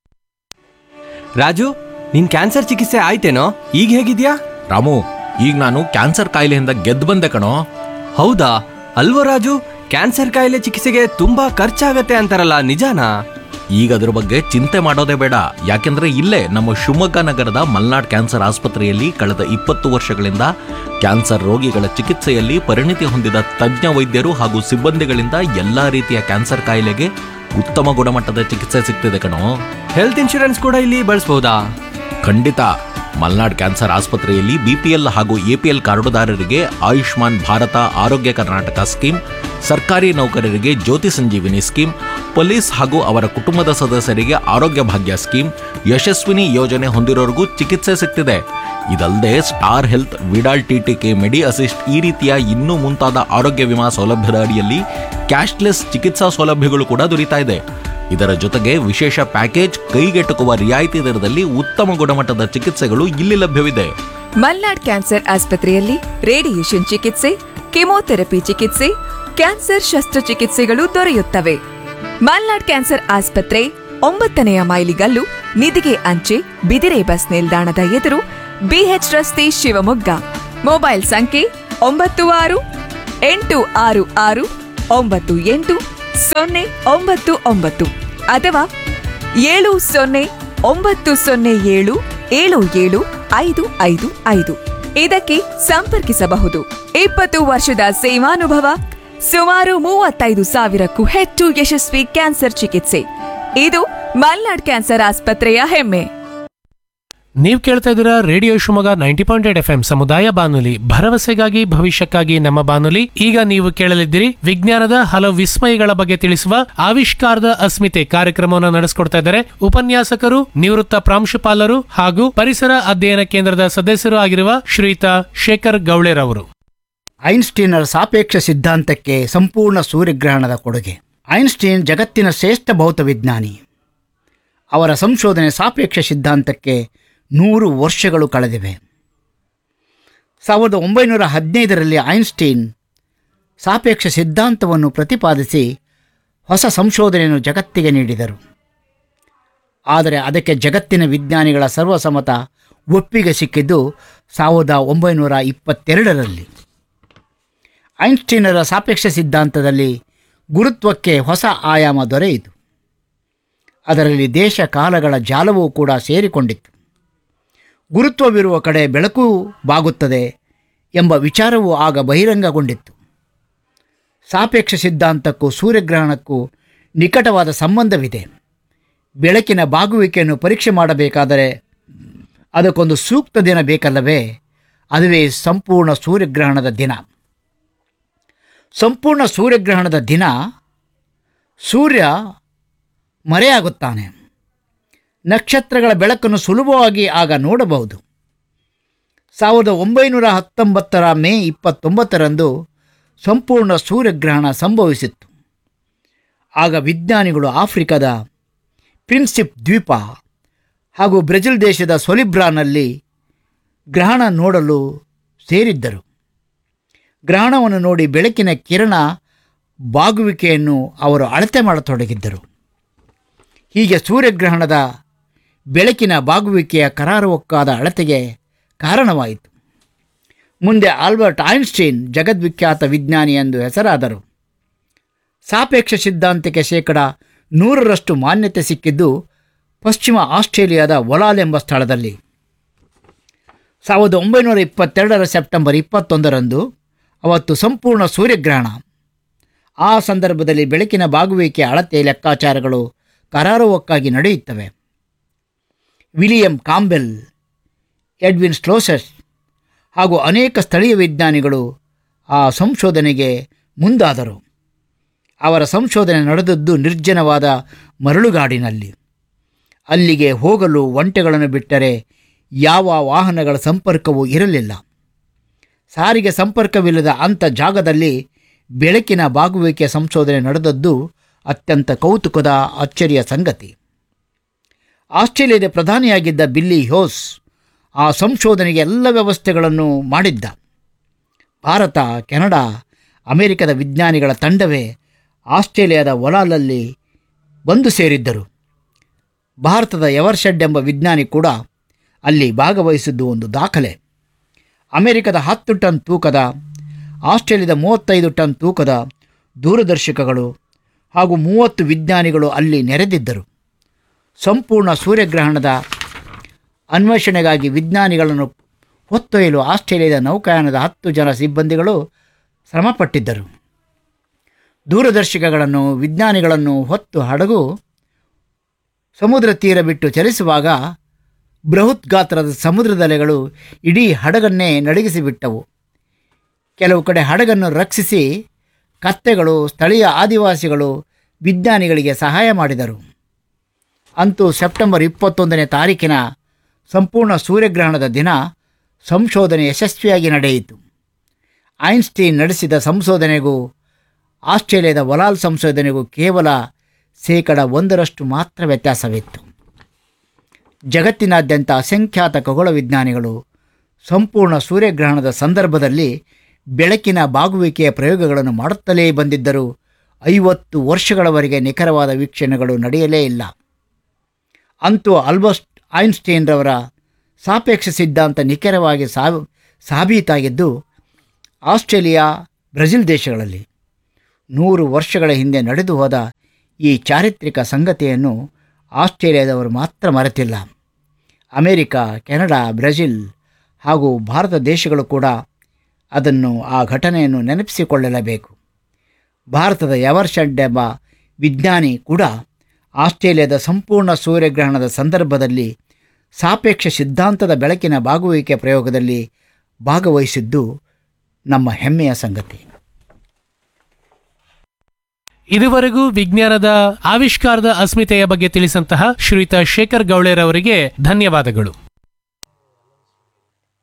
ರಾಜು ನಿನ್ ಕ್ಯಾನ್ಸರ್ ಚಿಕಿತ್ಸೆ ಆಯ್ತೇನೋ ಈಗ ಹೇಗಿದ್ಯಾ ರಾಮು ಈಗ ನಾನು ಕ್ಯಾನ್ಸರ್ ಕಾಯಿಲೆಯಿಂದ ಗೆದ್ದು ಬಂದೆ ಕಣೋ ಹೌದಾ ಅಲ್ವೋ ರಾಜು ಕ್ಯಾನ್ಸರ್ ಕಾಯಿಲೆ ಚಿಕಿತ್ಸೆಗೆ ತುಂಬಾ ಖರ್ಚಾಗತ್ತೆ ಅಂತಾರಲ್ಲ ನಿಜಾನಾ ಈಗ ಅದ್ರ ಬಗ್ಗೆ ಚಿಂತೆ ಮಾಡೋದೇ ಬೇಡ ಯಾಕೆಂದ್ರೆ ಇಲ್ಲೇ ನಮ್ಮ ಶಿವಮೊಗ್ಗ ನಗರದ ಮಲ್ನಾಡ್ ಕ್ಯಾನ್ಸರ್ ಆಸ್ಪತ್ರೆಯಲ್ಲಿ ಕಳೆದ ಇಪ್ಪತ್ತು ವರ್ಷಗಳಿಂದ ಕ್ಯಾನ್ಸರ್ ರೋಗಿಗಳ ಚಿಕಿತ್ಸೆಯಲ್ಲಿ ಪರಿಣಿತಿ ಹೊಂದಿದ ತಜ್ಞ ವೈದ್ಯರು ಹಾಗೂ ಸಿಬ್ಬಂದಿಗಳಿಂದ ಎಲ್ಲಾ ರೀತಿಯ ಕ್ಯಾನ್ಸರ್ ಕಾಯಿಲೆಗೆ ಉತ್ತಮ ಗುಣಮಟ್ಟದ ಚಿಕಿತ್ಸೆ ಸಿಗ್ತಿದೆ ಕಣೋ ಹೆಲ್ತ್ ಇನ್ಶೂರೆನ್ಸ್ ಕೂಡ ಇಲ್ಲಿ ಬಳಸಬಹುದಾ ಖಂಡಿತ ಮಲ್ನಾಡ್ ಕ್ಯಾನ್ಸರ್ ಆಸ್ಪತ್ರೆಯಲ್ಲಿ ಬಿಪಿಎಲ್ ಹಾಗೂ ಎಪಿಎಲ್ ಕಾರ್ಡುದಾರರಿಗೆ ಆಯುಷ್ಮಾನ್ ಭಾರತ ಆರೋಗ್ಯ ಕರ್ನಾಟಕ ಸ್ಕೀಮ್ ಸರ್ಕಾರಿ ನೌಕರರಿಗೆ ಜ್ಯೋತಿ ಸಂಜೀವಿನಿ ಸ್ಕೀಮ್ ಪೊಲೀಸ್ ಹಾಗೂ ಅವರ ಕುಟುಂಬದ ಸದಸ್ಯರಿಗೆ ಆರೋಗ್ಯ ಭಾಗ್ಯ ಸ್ಕೀಮ್ ಯಶಸ್ವಿನಿ ಯೋಜನೆ ಹೊಂದಿರೋರಿಗೂ ಚಿಕಿತ್ಸೆ ಸಿಗ್ತಿದೆ ಇದಲ್ಲದೆ Star Health Vidal TTK Medi Assist ಈ ರೀತಿಯ ಇನ್ನೂ ಮುಂತಾದ ಆರೋಗ್ಯ ವಿಮಾ ಸೌಲಭ್ಯದ ಅಡಿಯಲ್ಲಿ ಕ್ಯಾಶ್ಲೆಸ್ ಚಿಕಿತ್ಸಾ ಸೌಲಭ್ಯಗಳು ಕೂಡ ದೊರೀತಾ ಇದೆ ಇದರ ಜೊತೆಗೆ ವಿಶೇಷ ಪ್ಯಾಕೇಜ್ ಕೈಗೆಟುಕುವ ರಿಯಾಯಿತಿ ದರದಲ್ಲಿ ಉತ್ತಮ ಗುಣಮಟ್ಟದ ಚಿಕಿತ್ಸೆಗಳು ಇಲ್ಲಿ ಲಭ್ಯವಿದೆ ಮಲ್ನಾಡ್ ಕ್ಯಾನ್ಸರ್ ಆಸ್ಪತ್ರೆಯಲ್ಲಿ ರೇಡಿಯೇಷನ್ ಚಿಕಿತ್ಸೆ ಕೆಮೊಥೆರಪಿ ಚಿಕಿತ್ಸೆ ಕ್ಯಾನ್ಸರ್ ಶಸ್ತ್ರಚಿಕಿತ್ಸೆಗಳು ದೊರೆಯುತ್ತವೆ ಮಲ್ನಾಡ್ ಕ್ಯಾನ್ಸರ್ ಆಸ್ಪತ್ರೆ ಒಂಬತ್ತನೆಯ ಮೈಲಿಗಲ್ಲು ನಿಧಿಗೆ ಅಂಚೆ ಬಿದಿರೆ ಬಸ್ ನಿಲ್ದಾಣದ ಎದುರು ಬಿಎಚ್ ರಸ್ತೆ ಶಿವಮೊಗ್ಗ ಮೊಬೈಲ್ ಸಂಖ್ಯೆ ಒಂಬತ್ತು ಆರು ಎಂಟು ಆರು ಆರು ಒಂಬತ್ತು ಎಂಟು ಸೊನ್ನೆ ಒಂಬತ್ತು ಒಂಬತ್ತು ಅಥವಾ ಏಳು ಸೊನ್ನೆ ಒಂಬತ್ತು ಸೊನ್ನೆ ಏಳು ಏಳು ಏಳು ಐದು ಐದು ಐದು ಇದಕ್ಕೆ ಸಂಪರ್ಕಿಸಬಹುದು ಇಪ್ಪತ್ತು ವರ್ಷದ ಸೇವಾನುಭವ ಸುಮಾರು ಮೂವತ್ತೈದು ಸಾವಿರಕ್ಕೂ ಹೆಚ್ಚು ಯಶಸ್ವಿ ಕ್ಯಾನ್ಸರ್ ಚಿಕಿತ್ಸೆ ಇದು ಮಲ್ನಾಡ್ ಕ್ಯಾನ್ಸರ್ ಆಸ್ಪತ್ರೆಯ ಹೆಮ್ಮೆ ನೀವು ಕೇಳ್ತಾ ಇದ್ದೀರಾ radio Shivamogga ninety point eight F M ಸಮುದಾಯ ಬಾನುಲಿ ಭರವಸೆಗಾಗಿ ಭವಿಷ್ಯಕ್ಕಾಗಿ ನಮ್ಮ ಬಾನುಲಿ ಈಗ ನೀವು ಕೇಳಲಿದ್ದೀರಿ ವಿಜ್ಞಾನದ ಹಲವು ವಿಸ್ಮಯಗಳ ಬಗ್ಗೆ ತಿಳಿಸುವ ಆವಿಷ್ಕಾರದ ಅಸ್ಮಿತೆ ಕಾರ್ಯಕ್ರಮವನ್ನು ನಡೆಸಿಕೊಡ್ತಾ ಇದ್ದಾರೆ ಉಪನ್ಯಾಸಕರು ನಿವೃತ್ತ ಪ್ರಾಂಶುಪಾಲರು ಹಾಗೂ ಪರಿಸರ ಅಧ್ಯಯನ ಕೇಂದ್ರದ ಸದಸ್ಯರು ಆಗಿರುವ ಶ್ರೀಯುತ ಶೇಖರ್ ಗೌಳೆರವರು ಐನ್ಸ್ಟೀನರ ಸಾಪೇಕ್ಷ ಸಿದ್ಧಾಂತಕ್ಕೆ ಸಂಪೂರ್ಣ ಸೂರ್ಯಗ್ರಹಣದ ಕೊಡುಗೆ ಐನ್ಸ್ಟೀನ್ ಜಗತ್ತಿನ ಶ್ರೇಷ್ಠ ಭೌತ ವಿಜ್ಞಾನಿ ಅವರ ಸಂಶೋಧನೆ ಸಾಪೇಕ್ಷ ಸಿದ್ಧಾಂತಕ್ಕೆ ನೂರು ವರ್ಷಗಳು ಕಳೆದಿವೆ ಸಾವಿರದ ಒಂಬೈನೂರ ಹದಿನೈದರಲ್ಲಿ ಐನ್ಸ್ಟೀನ್ ಸಾಪೇಕ್ಷ ಸಿದ್ಧಾಂತವನ್ನು ಪ್ರತಿಪಾದಿಸಿ ಹೊಸ ಸಂಶೋಧನೆಯನ್ನು ಜಗತ್ತಿಗೆ ನೀಡಿದರು ಆದರೆ ಅದಕ್ಕೆ ಜಗತ್ತಿನ ವಿಜ್ಞಾನಿಗಳ ಸರ್ವಸಮ್ಮತ ಒಪ್ಪಿಗೆ ಸಿಕ್ಕಿದ್ದು ಸಾವಿರದ ಒಂಬೈನೂರ ಇಪ್ಪತ್ತೆರಡರಲ್ಲಿ ಐನ್ಸ್ಟೀನರ ಸಾಪೇಕ್ಷ ಸಿದ್ಧಾಂತದಲ್ಲಿ ಗುರುತ್ವಕ್ಕೆ ಹೊಸ ಆಯಾಮ ದೊರೆಯಿತು ಅದರಲ್ಲಿ ದೇಶ ಕಾಲಗಳ ಜಾಲವೂ ಕೂಡ ಸೇರಿಕೊಂಡಿತ್ತು ಗುರುತ್ವವಿರುವ ಕಡೆ ಬೆಳಕು ಬಾಗುತ್ತದೆ ಎಂಬ ವಿಚಾರವೂ ಆಗ ಬಹಿರಂಗಗೊಂಡಿತ್ತು ಸಾಪೇಕ್ಷ ಸಿದ್ಧಾಂತಕ್ಕೂ ಸೂರ್ಯಗ್ರಹಣಕ್ಕೂ ನಿಕಟವಾದ ಸಂಬಂಧವಿದೆ ಬೆಳಕಿನ ಬಾಗುವಿಕೆಯನ್ನು ಪರೀಕ್ಷೆ ಮಾಡಬೇಕಾದರೆ ಅದಕ್ಕೊಂದು ಸೂಕ್ತ ದಿನ ಬೇಕಲ್ಲವೇ ಅದುವೇ ಸಂಪೂರ್ಣ ಸೂರ್ಯಗ್ರಹಣದ ದಿನ ಸಂಪೂರ್ಣ ಸೂರ್ಯಗ್ರಹಣದ ದಿನ ಸೂರ್ಯ ಮರೆಯಾಗುತ್ತಾನೆ ನಕ್ಷತ್ರಗಳ ಬೆಳಕನ್ನು ಸುಲಭವಾಗಿ ಆಗ ನೋಡಬಹುದು ಸಾವಿರದ ಒಂಬೈನೂರ ಹತ್ತೊಂಬತ್ತರ ಮೇ ಇಪ್ಪತ್ತೊಂಬತ್ತರಂದು ಸಂಪೂರ್ಣ ಸೂರ್ಯಗ್ರಹಣ ಸಂಭವಿಸಿತ್ತು ಆಗ ವಿಜ್ಞಾನಿಗಳು ಆಫ್ರಿಕಾದ ಪ್ರಿನ್ಸಿಪ್ ದ್ವೀಪ ಹಾಗೂ ಬ್ರೆಜಿಲ್ ದೇಶದ ಸೊಲಿಬ್ರಾನಲ್ಲಿ ಗ್ರಹಣ ನೋಡಲು ಸೇರಿದ್ದರು ಗ್ರಹಣವನ್ನು ನೋಡಿ ಬೆಳಕಿನ ಕಿರಣ ಬಾಗುವಿಕೆಯನ್ನು ಅವರು ಅಳತೆ ಮಾಡತೊಡಗಿದ್ದರು ಹೀಗೆ ಸೂರ್ಯಗ್ರಹಣದ ಬೆಳಕಿನ ಬಾಗುವಿಕೆಯ ಕರಾರುವಕ್ಕಾದ ಅಳತೆಗೆ ಕಾರಣವಾಯಿತು ಮುಂದೆ ಆಲ್ಬರ್ಟ್ ಐನ್ಸ್ಟೀನ್ ಜಗದ್ವಿಖ್ಯಾತ ವಿಜ್ಞಾನಿ ಎಂದು ಹೆಸರಾದರು ಸಾಪೇಕ್ಷ ಸಿದ್ಧಾಂತಕ್ಕೆ ಶೇಕಡ ನೂರರಷ್ಟು ಮಾನ್ಯತೆ ಸಿಕ್ಕಿದ್ದು ಪಶ್ಚಿಮ ಆಸ್ಟ್ರೇಲಿಯಾದ ಒಲಾಲ್ ಎಂಬ ಸ್ಥಳದಲ್ಲಿ ಸಾವಿರದ ಒಂಬೈನೂರ ಇಪ್ಪತ್ತೆರಡರ ಸೆಪ್ಟೆಂಬರ್ ಇಪ್ಪತ್ತೊಂದರಂದು ಅವತ್ತು ಸಂಪೂರ್ಣ ಸೂರ್ಯಗ್ರಹಣ ಆ ಸಂದರ್ಭದಲ್ಲಿ ಬೆಳಕಿನ ಬಾಗುವಿಕೆ ಅಳತೆ ಲೆಕ್ಕಾಚಾರಗಳು ಕರಾರುವಕ್ಕಾಗಿ ನಡೆಯುತ್ತವೆ ವಿಲಿಯಂ ಕಾಂಬೆಲ್ ಎಡ್ವಿನ್ ಸ್ಲೋಸೆಸ್ ಹಾಗೂ ಅನೇಕ ಸ್ಥಳೀಯ ವಿಜ್ಞಾನಿಗಳು ಆ ಸಂಶೋಧನೆಗೆ ಮುಂದಾದರು ಅವರ ಸಂಶೋಧನೆ ನಡೆದದ್ದು ನಿರ್ಜನವಾದ ಮರಳುಗಾಡಿನಲ್ಲಿ ಅಲ್ಲಿಗೆ ಹೋಗಲು ಒಂಟೆಗಳನ್ನು ಬಿಟ್ಟರೆ ಯಾವ ವಾಹನಗಳ ಸಂಪರ್ಕವೂ ಇರಲಿಲ್ಲ ಸಾರಿಗೆ ಸಂಪರ್ಕವಿಲ್ಲದ ಅಂಥ ಜಾಗದಲ್ಲಿ ಬೆಳಕಿನ ಬಾಗುವಿಕೆ ಸಂಶೋಧನೆ ನಡೆದದ್ದು ಅತ್ಯಂತ ಕೌತುಕದ ಅಚ್ಚರಿಯ ಸಂಗತಿ ಆಸ್ಟ್ರೇಲಿಯಾದ ಪ್ರಧಾನಿಯಾಗಿದ್ದ ಬಿಲ್ಲಿ ಹ್ಯೋಸ್ ಆ ಸಂಶೋಧನೆಗೆ ಎಲ್ಲ ವ್ಯವಸ್ಥೆಗಳನ್ನು ಮಾಡಿದ್ದ ಭಾರತ ಕೆನಡಾ ಅಮೆರಿಕದ ವಿಜ್ಞಾನಿಗಳ ತಂಡವೇ ಆಸ್ಟ್ರೇಲಿಯಾದ ಒಲಾಲಲ್ಲಿ ಬಂದು ಸೇರಿದ್ದರು ಭಾರತದ ಎವರ್ಶೆಡ್ ಎಂಬ ವಿಜ್ಞಾನಿ ಕೂಡ ಅಲ್ಲಿ ಭಾಗವಹಿಸಿದ್ದು ಒಂದು ದಾಖಲೆ ಅಮೆರಿಕದ ಹತ್ತು ಟನ್ ತೂಕದ ಆಸ್ಟ್ರೇಲಿಯಾದ ಮೂವತ್ತೈದು ಟನ್ ತೂಕದ ದೂರದರ್ಶಕಗಳು ಹಾಗೂ ಮೂವತ್ತು ವಿಜ್ಞಾನಿಗಳು ಅಲ್ಲಿ ನೆರೆದಿದ್ದರು ಸಂಪೂರ್ಣ ಸೂರ್ಯಗ್ರಹಣದ ಅನ್ವೇಷಣೆಗಾಗಿ ವಿಜ್ಞಾನಿಗಳನ್ನು ಹೊತ್ತೊಯ್ಯಲು ಆಸ್ಟ್ರೇಲಿಯಾದ ನೌಕಾಯಾನದ ಹತ್ತು ಜನ ಸಿಬ್ಬಂದಿಗಳು ಶ್ರಮಪಟ್ಟಿದ್ದರು ದೂರದರ್ಶಕಗಳನ್ನು ವಿಜ್ಞಾನಿಗಳನ್ನು ಹೊತ್ತು ಹಡಗು ಸಮುದ್ರ ತೀರ ಬಿಟ್ಟು ಚಲಿಸುವಾಗ ಬೃಹತ್ ಗಾತ್ರದ ಸಮುದ್ರದಲೆಗಳು ಇಡೀ ಹಡಗನ್ನೇ ನಡಗಿಸಿಬಿಟ್ಟವು ಕೆಲವು ಕಡೆ ಹಡಗನ್ನು ರಕ್ಷಿಸಿ ಕತ್ತೆಗಳು ಸ್ಥಳೀಯ ಆದಿವಾಸಿಗಳು ವಿಜ್ಞಾನಿಗಳಿಗೆ ಸಹಾಯ ಮಾಡಿದರು ಅಂತೂ ಸೆಪ್ಟೆಂಬರ್ ಇಪ್ಪತ್ತೊಂದನೇ ತಾರೀಕಿನ ಸಂಪೂರ್ಣ ಸೂರ್ಯಗ್ರಹಣದ ದಿನ ಸಂಶೋಧನೆ ಯಶಸ್ವಿಯಾಗಿ ನಡೆಯಿತು ಐನ್ಸ್ಟೀನ್ ನಡೆಸಿದ ಸಂಶೋಧನೆಗೂ ಆಸ್ಟ್ರೇಲಿಯಾದ ವಲಾಲ್ ಸಂಶೋಧನೆಗೂ ಕೇವಲ ಶೇಕಡ ಒಂದರಷ್ಟು ಮಾತ್ರ ವ್ಯತ್ಯಾಸವಿತ್ತು ಜಗತ್ತಿನಾದ್ಯಂತ ಅಸಂಖ್ಯಾತ ಖಗೋಳ ವಿಜ್ಞಾನಿಗಳು ಸಂಪೂರ್ಣ ಸೂರ್ಯಗ್ರಹಣದ ಸಂದರ್ಭದಲ್ಲಿ ಬೆಳಕಿನ ಬಾಗುವಿಕೆಯ ಪ್ರಯೋಗಗಳನ್ನು ಮಾಡುತ್ತಲೇ ಬಂದಿದ್ದರೂ ಐವತ್ತು ವರ್ಷಗಳವರೆಗೆ ನಿಖರವಾದ ವೀಕ್ಷಣೆಗಳು ನಡೆಯಲೇ ಇಲ್ಲ ಅಂತೂ ಆಲ್ಬಸ್ಟ್ ಐನ್ಸ್ಟೈನ್ರವರ ಸಾಪೇಕ್ಷ ಸಿದ್ಧಾಂತ ನಿಖರವಾಗಿ ಸಾಬ್ ಸಾಬೀತಾಗಿದ್ದು ಆಸ್ಟ್ರೇಲಿಯಾ ಬ್ರೆಜಿಲ್ ದೇಶಗಳಲ್ಲಿ ನೂರು ವರ್ಷಗಳ ಹಿಂದೆ ನಡೆದು ಹೋದ ಈ ಚಾರಿತ್ರಿಕ ಸಂಗತಿಯನ್ನು ಆಸ್ಟ್ರೇಲಿಯಾದವರು ಮಾತ್ರ ಮರೆತಿಲ್ಲ ಅಮೆರಿಕ ಕೆನಡಾ ಬ್ರೆಜಿಲ್ ಹಾಗೂ ಭಾರತ ದೇಶಗಳು ಕೂಡ ಅದನ್ನು ಆ ಘಟನೆಯನ್ನು ನೆನಪಿಸಿಕೊಳ್ಳಲೇಬೇಕು ಭಾರತದ ಎವರ್ಶೆಡ್ ಎಂಬ ವಿಜ್ಞಾನಿ ಕೂಡ ಆಸ್ಟ್ರೇಲಿಯಾದ ಸಂಪೂರ್ಣ ಸೂರ್ಯಗ್ರಹಣದ ಸಂದರ್ಭದಲ್ಲಿ ಸಾಪೇಕ್ಷ ಸಿದ್ಧಾಂತದ ಬೆಳಕಿನ ಬಾಗುವಿಕೆ ಪ್ರಯೋಗದಲ್ಲಿ ಭಾಗವಹಿಸಿದ್ದು ನಮ್ಮ ಹೆಮ್ಮೆಯ ಸಂಗತಿ ಇದುವರೆಗೂ ವಿಜ್ಞಾನದ ಆವಿಷ್ಕಾರದ ಅಸ್ಮಿತೆಯ ಬಗ್ಗೆ ತಿಳಿಸಂತಹ ಶ್ರೀಯುತ ಶೇಖರ್ ಗೌಳೆರವರಿಗೆ ಧನ್ಯವಾದಗಳು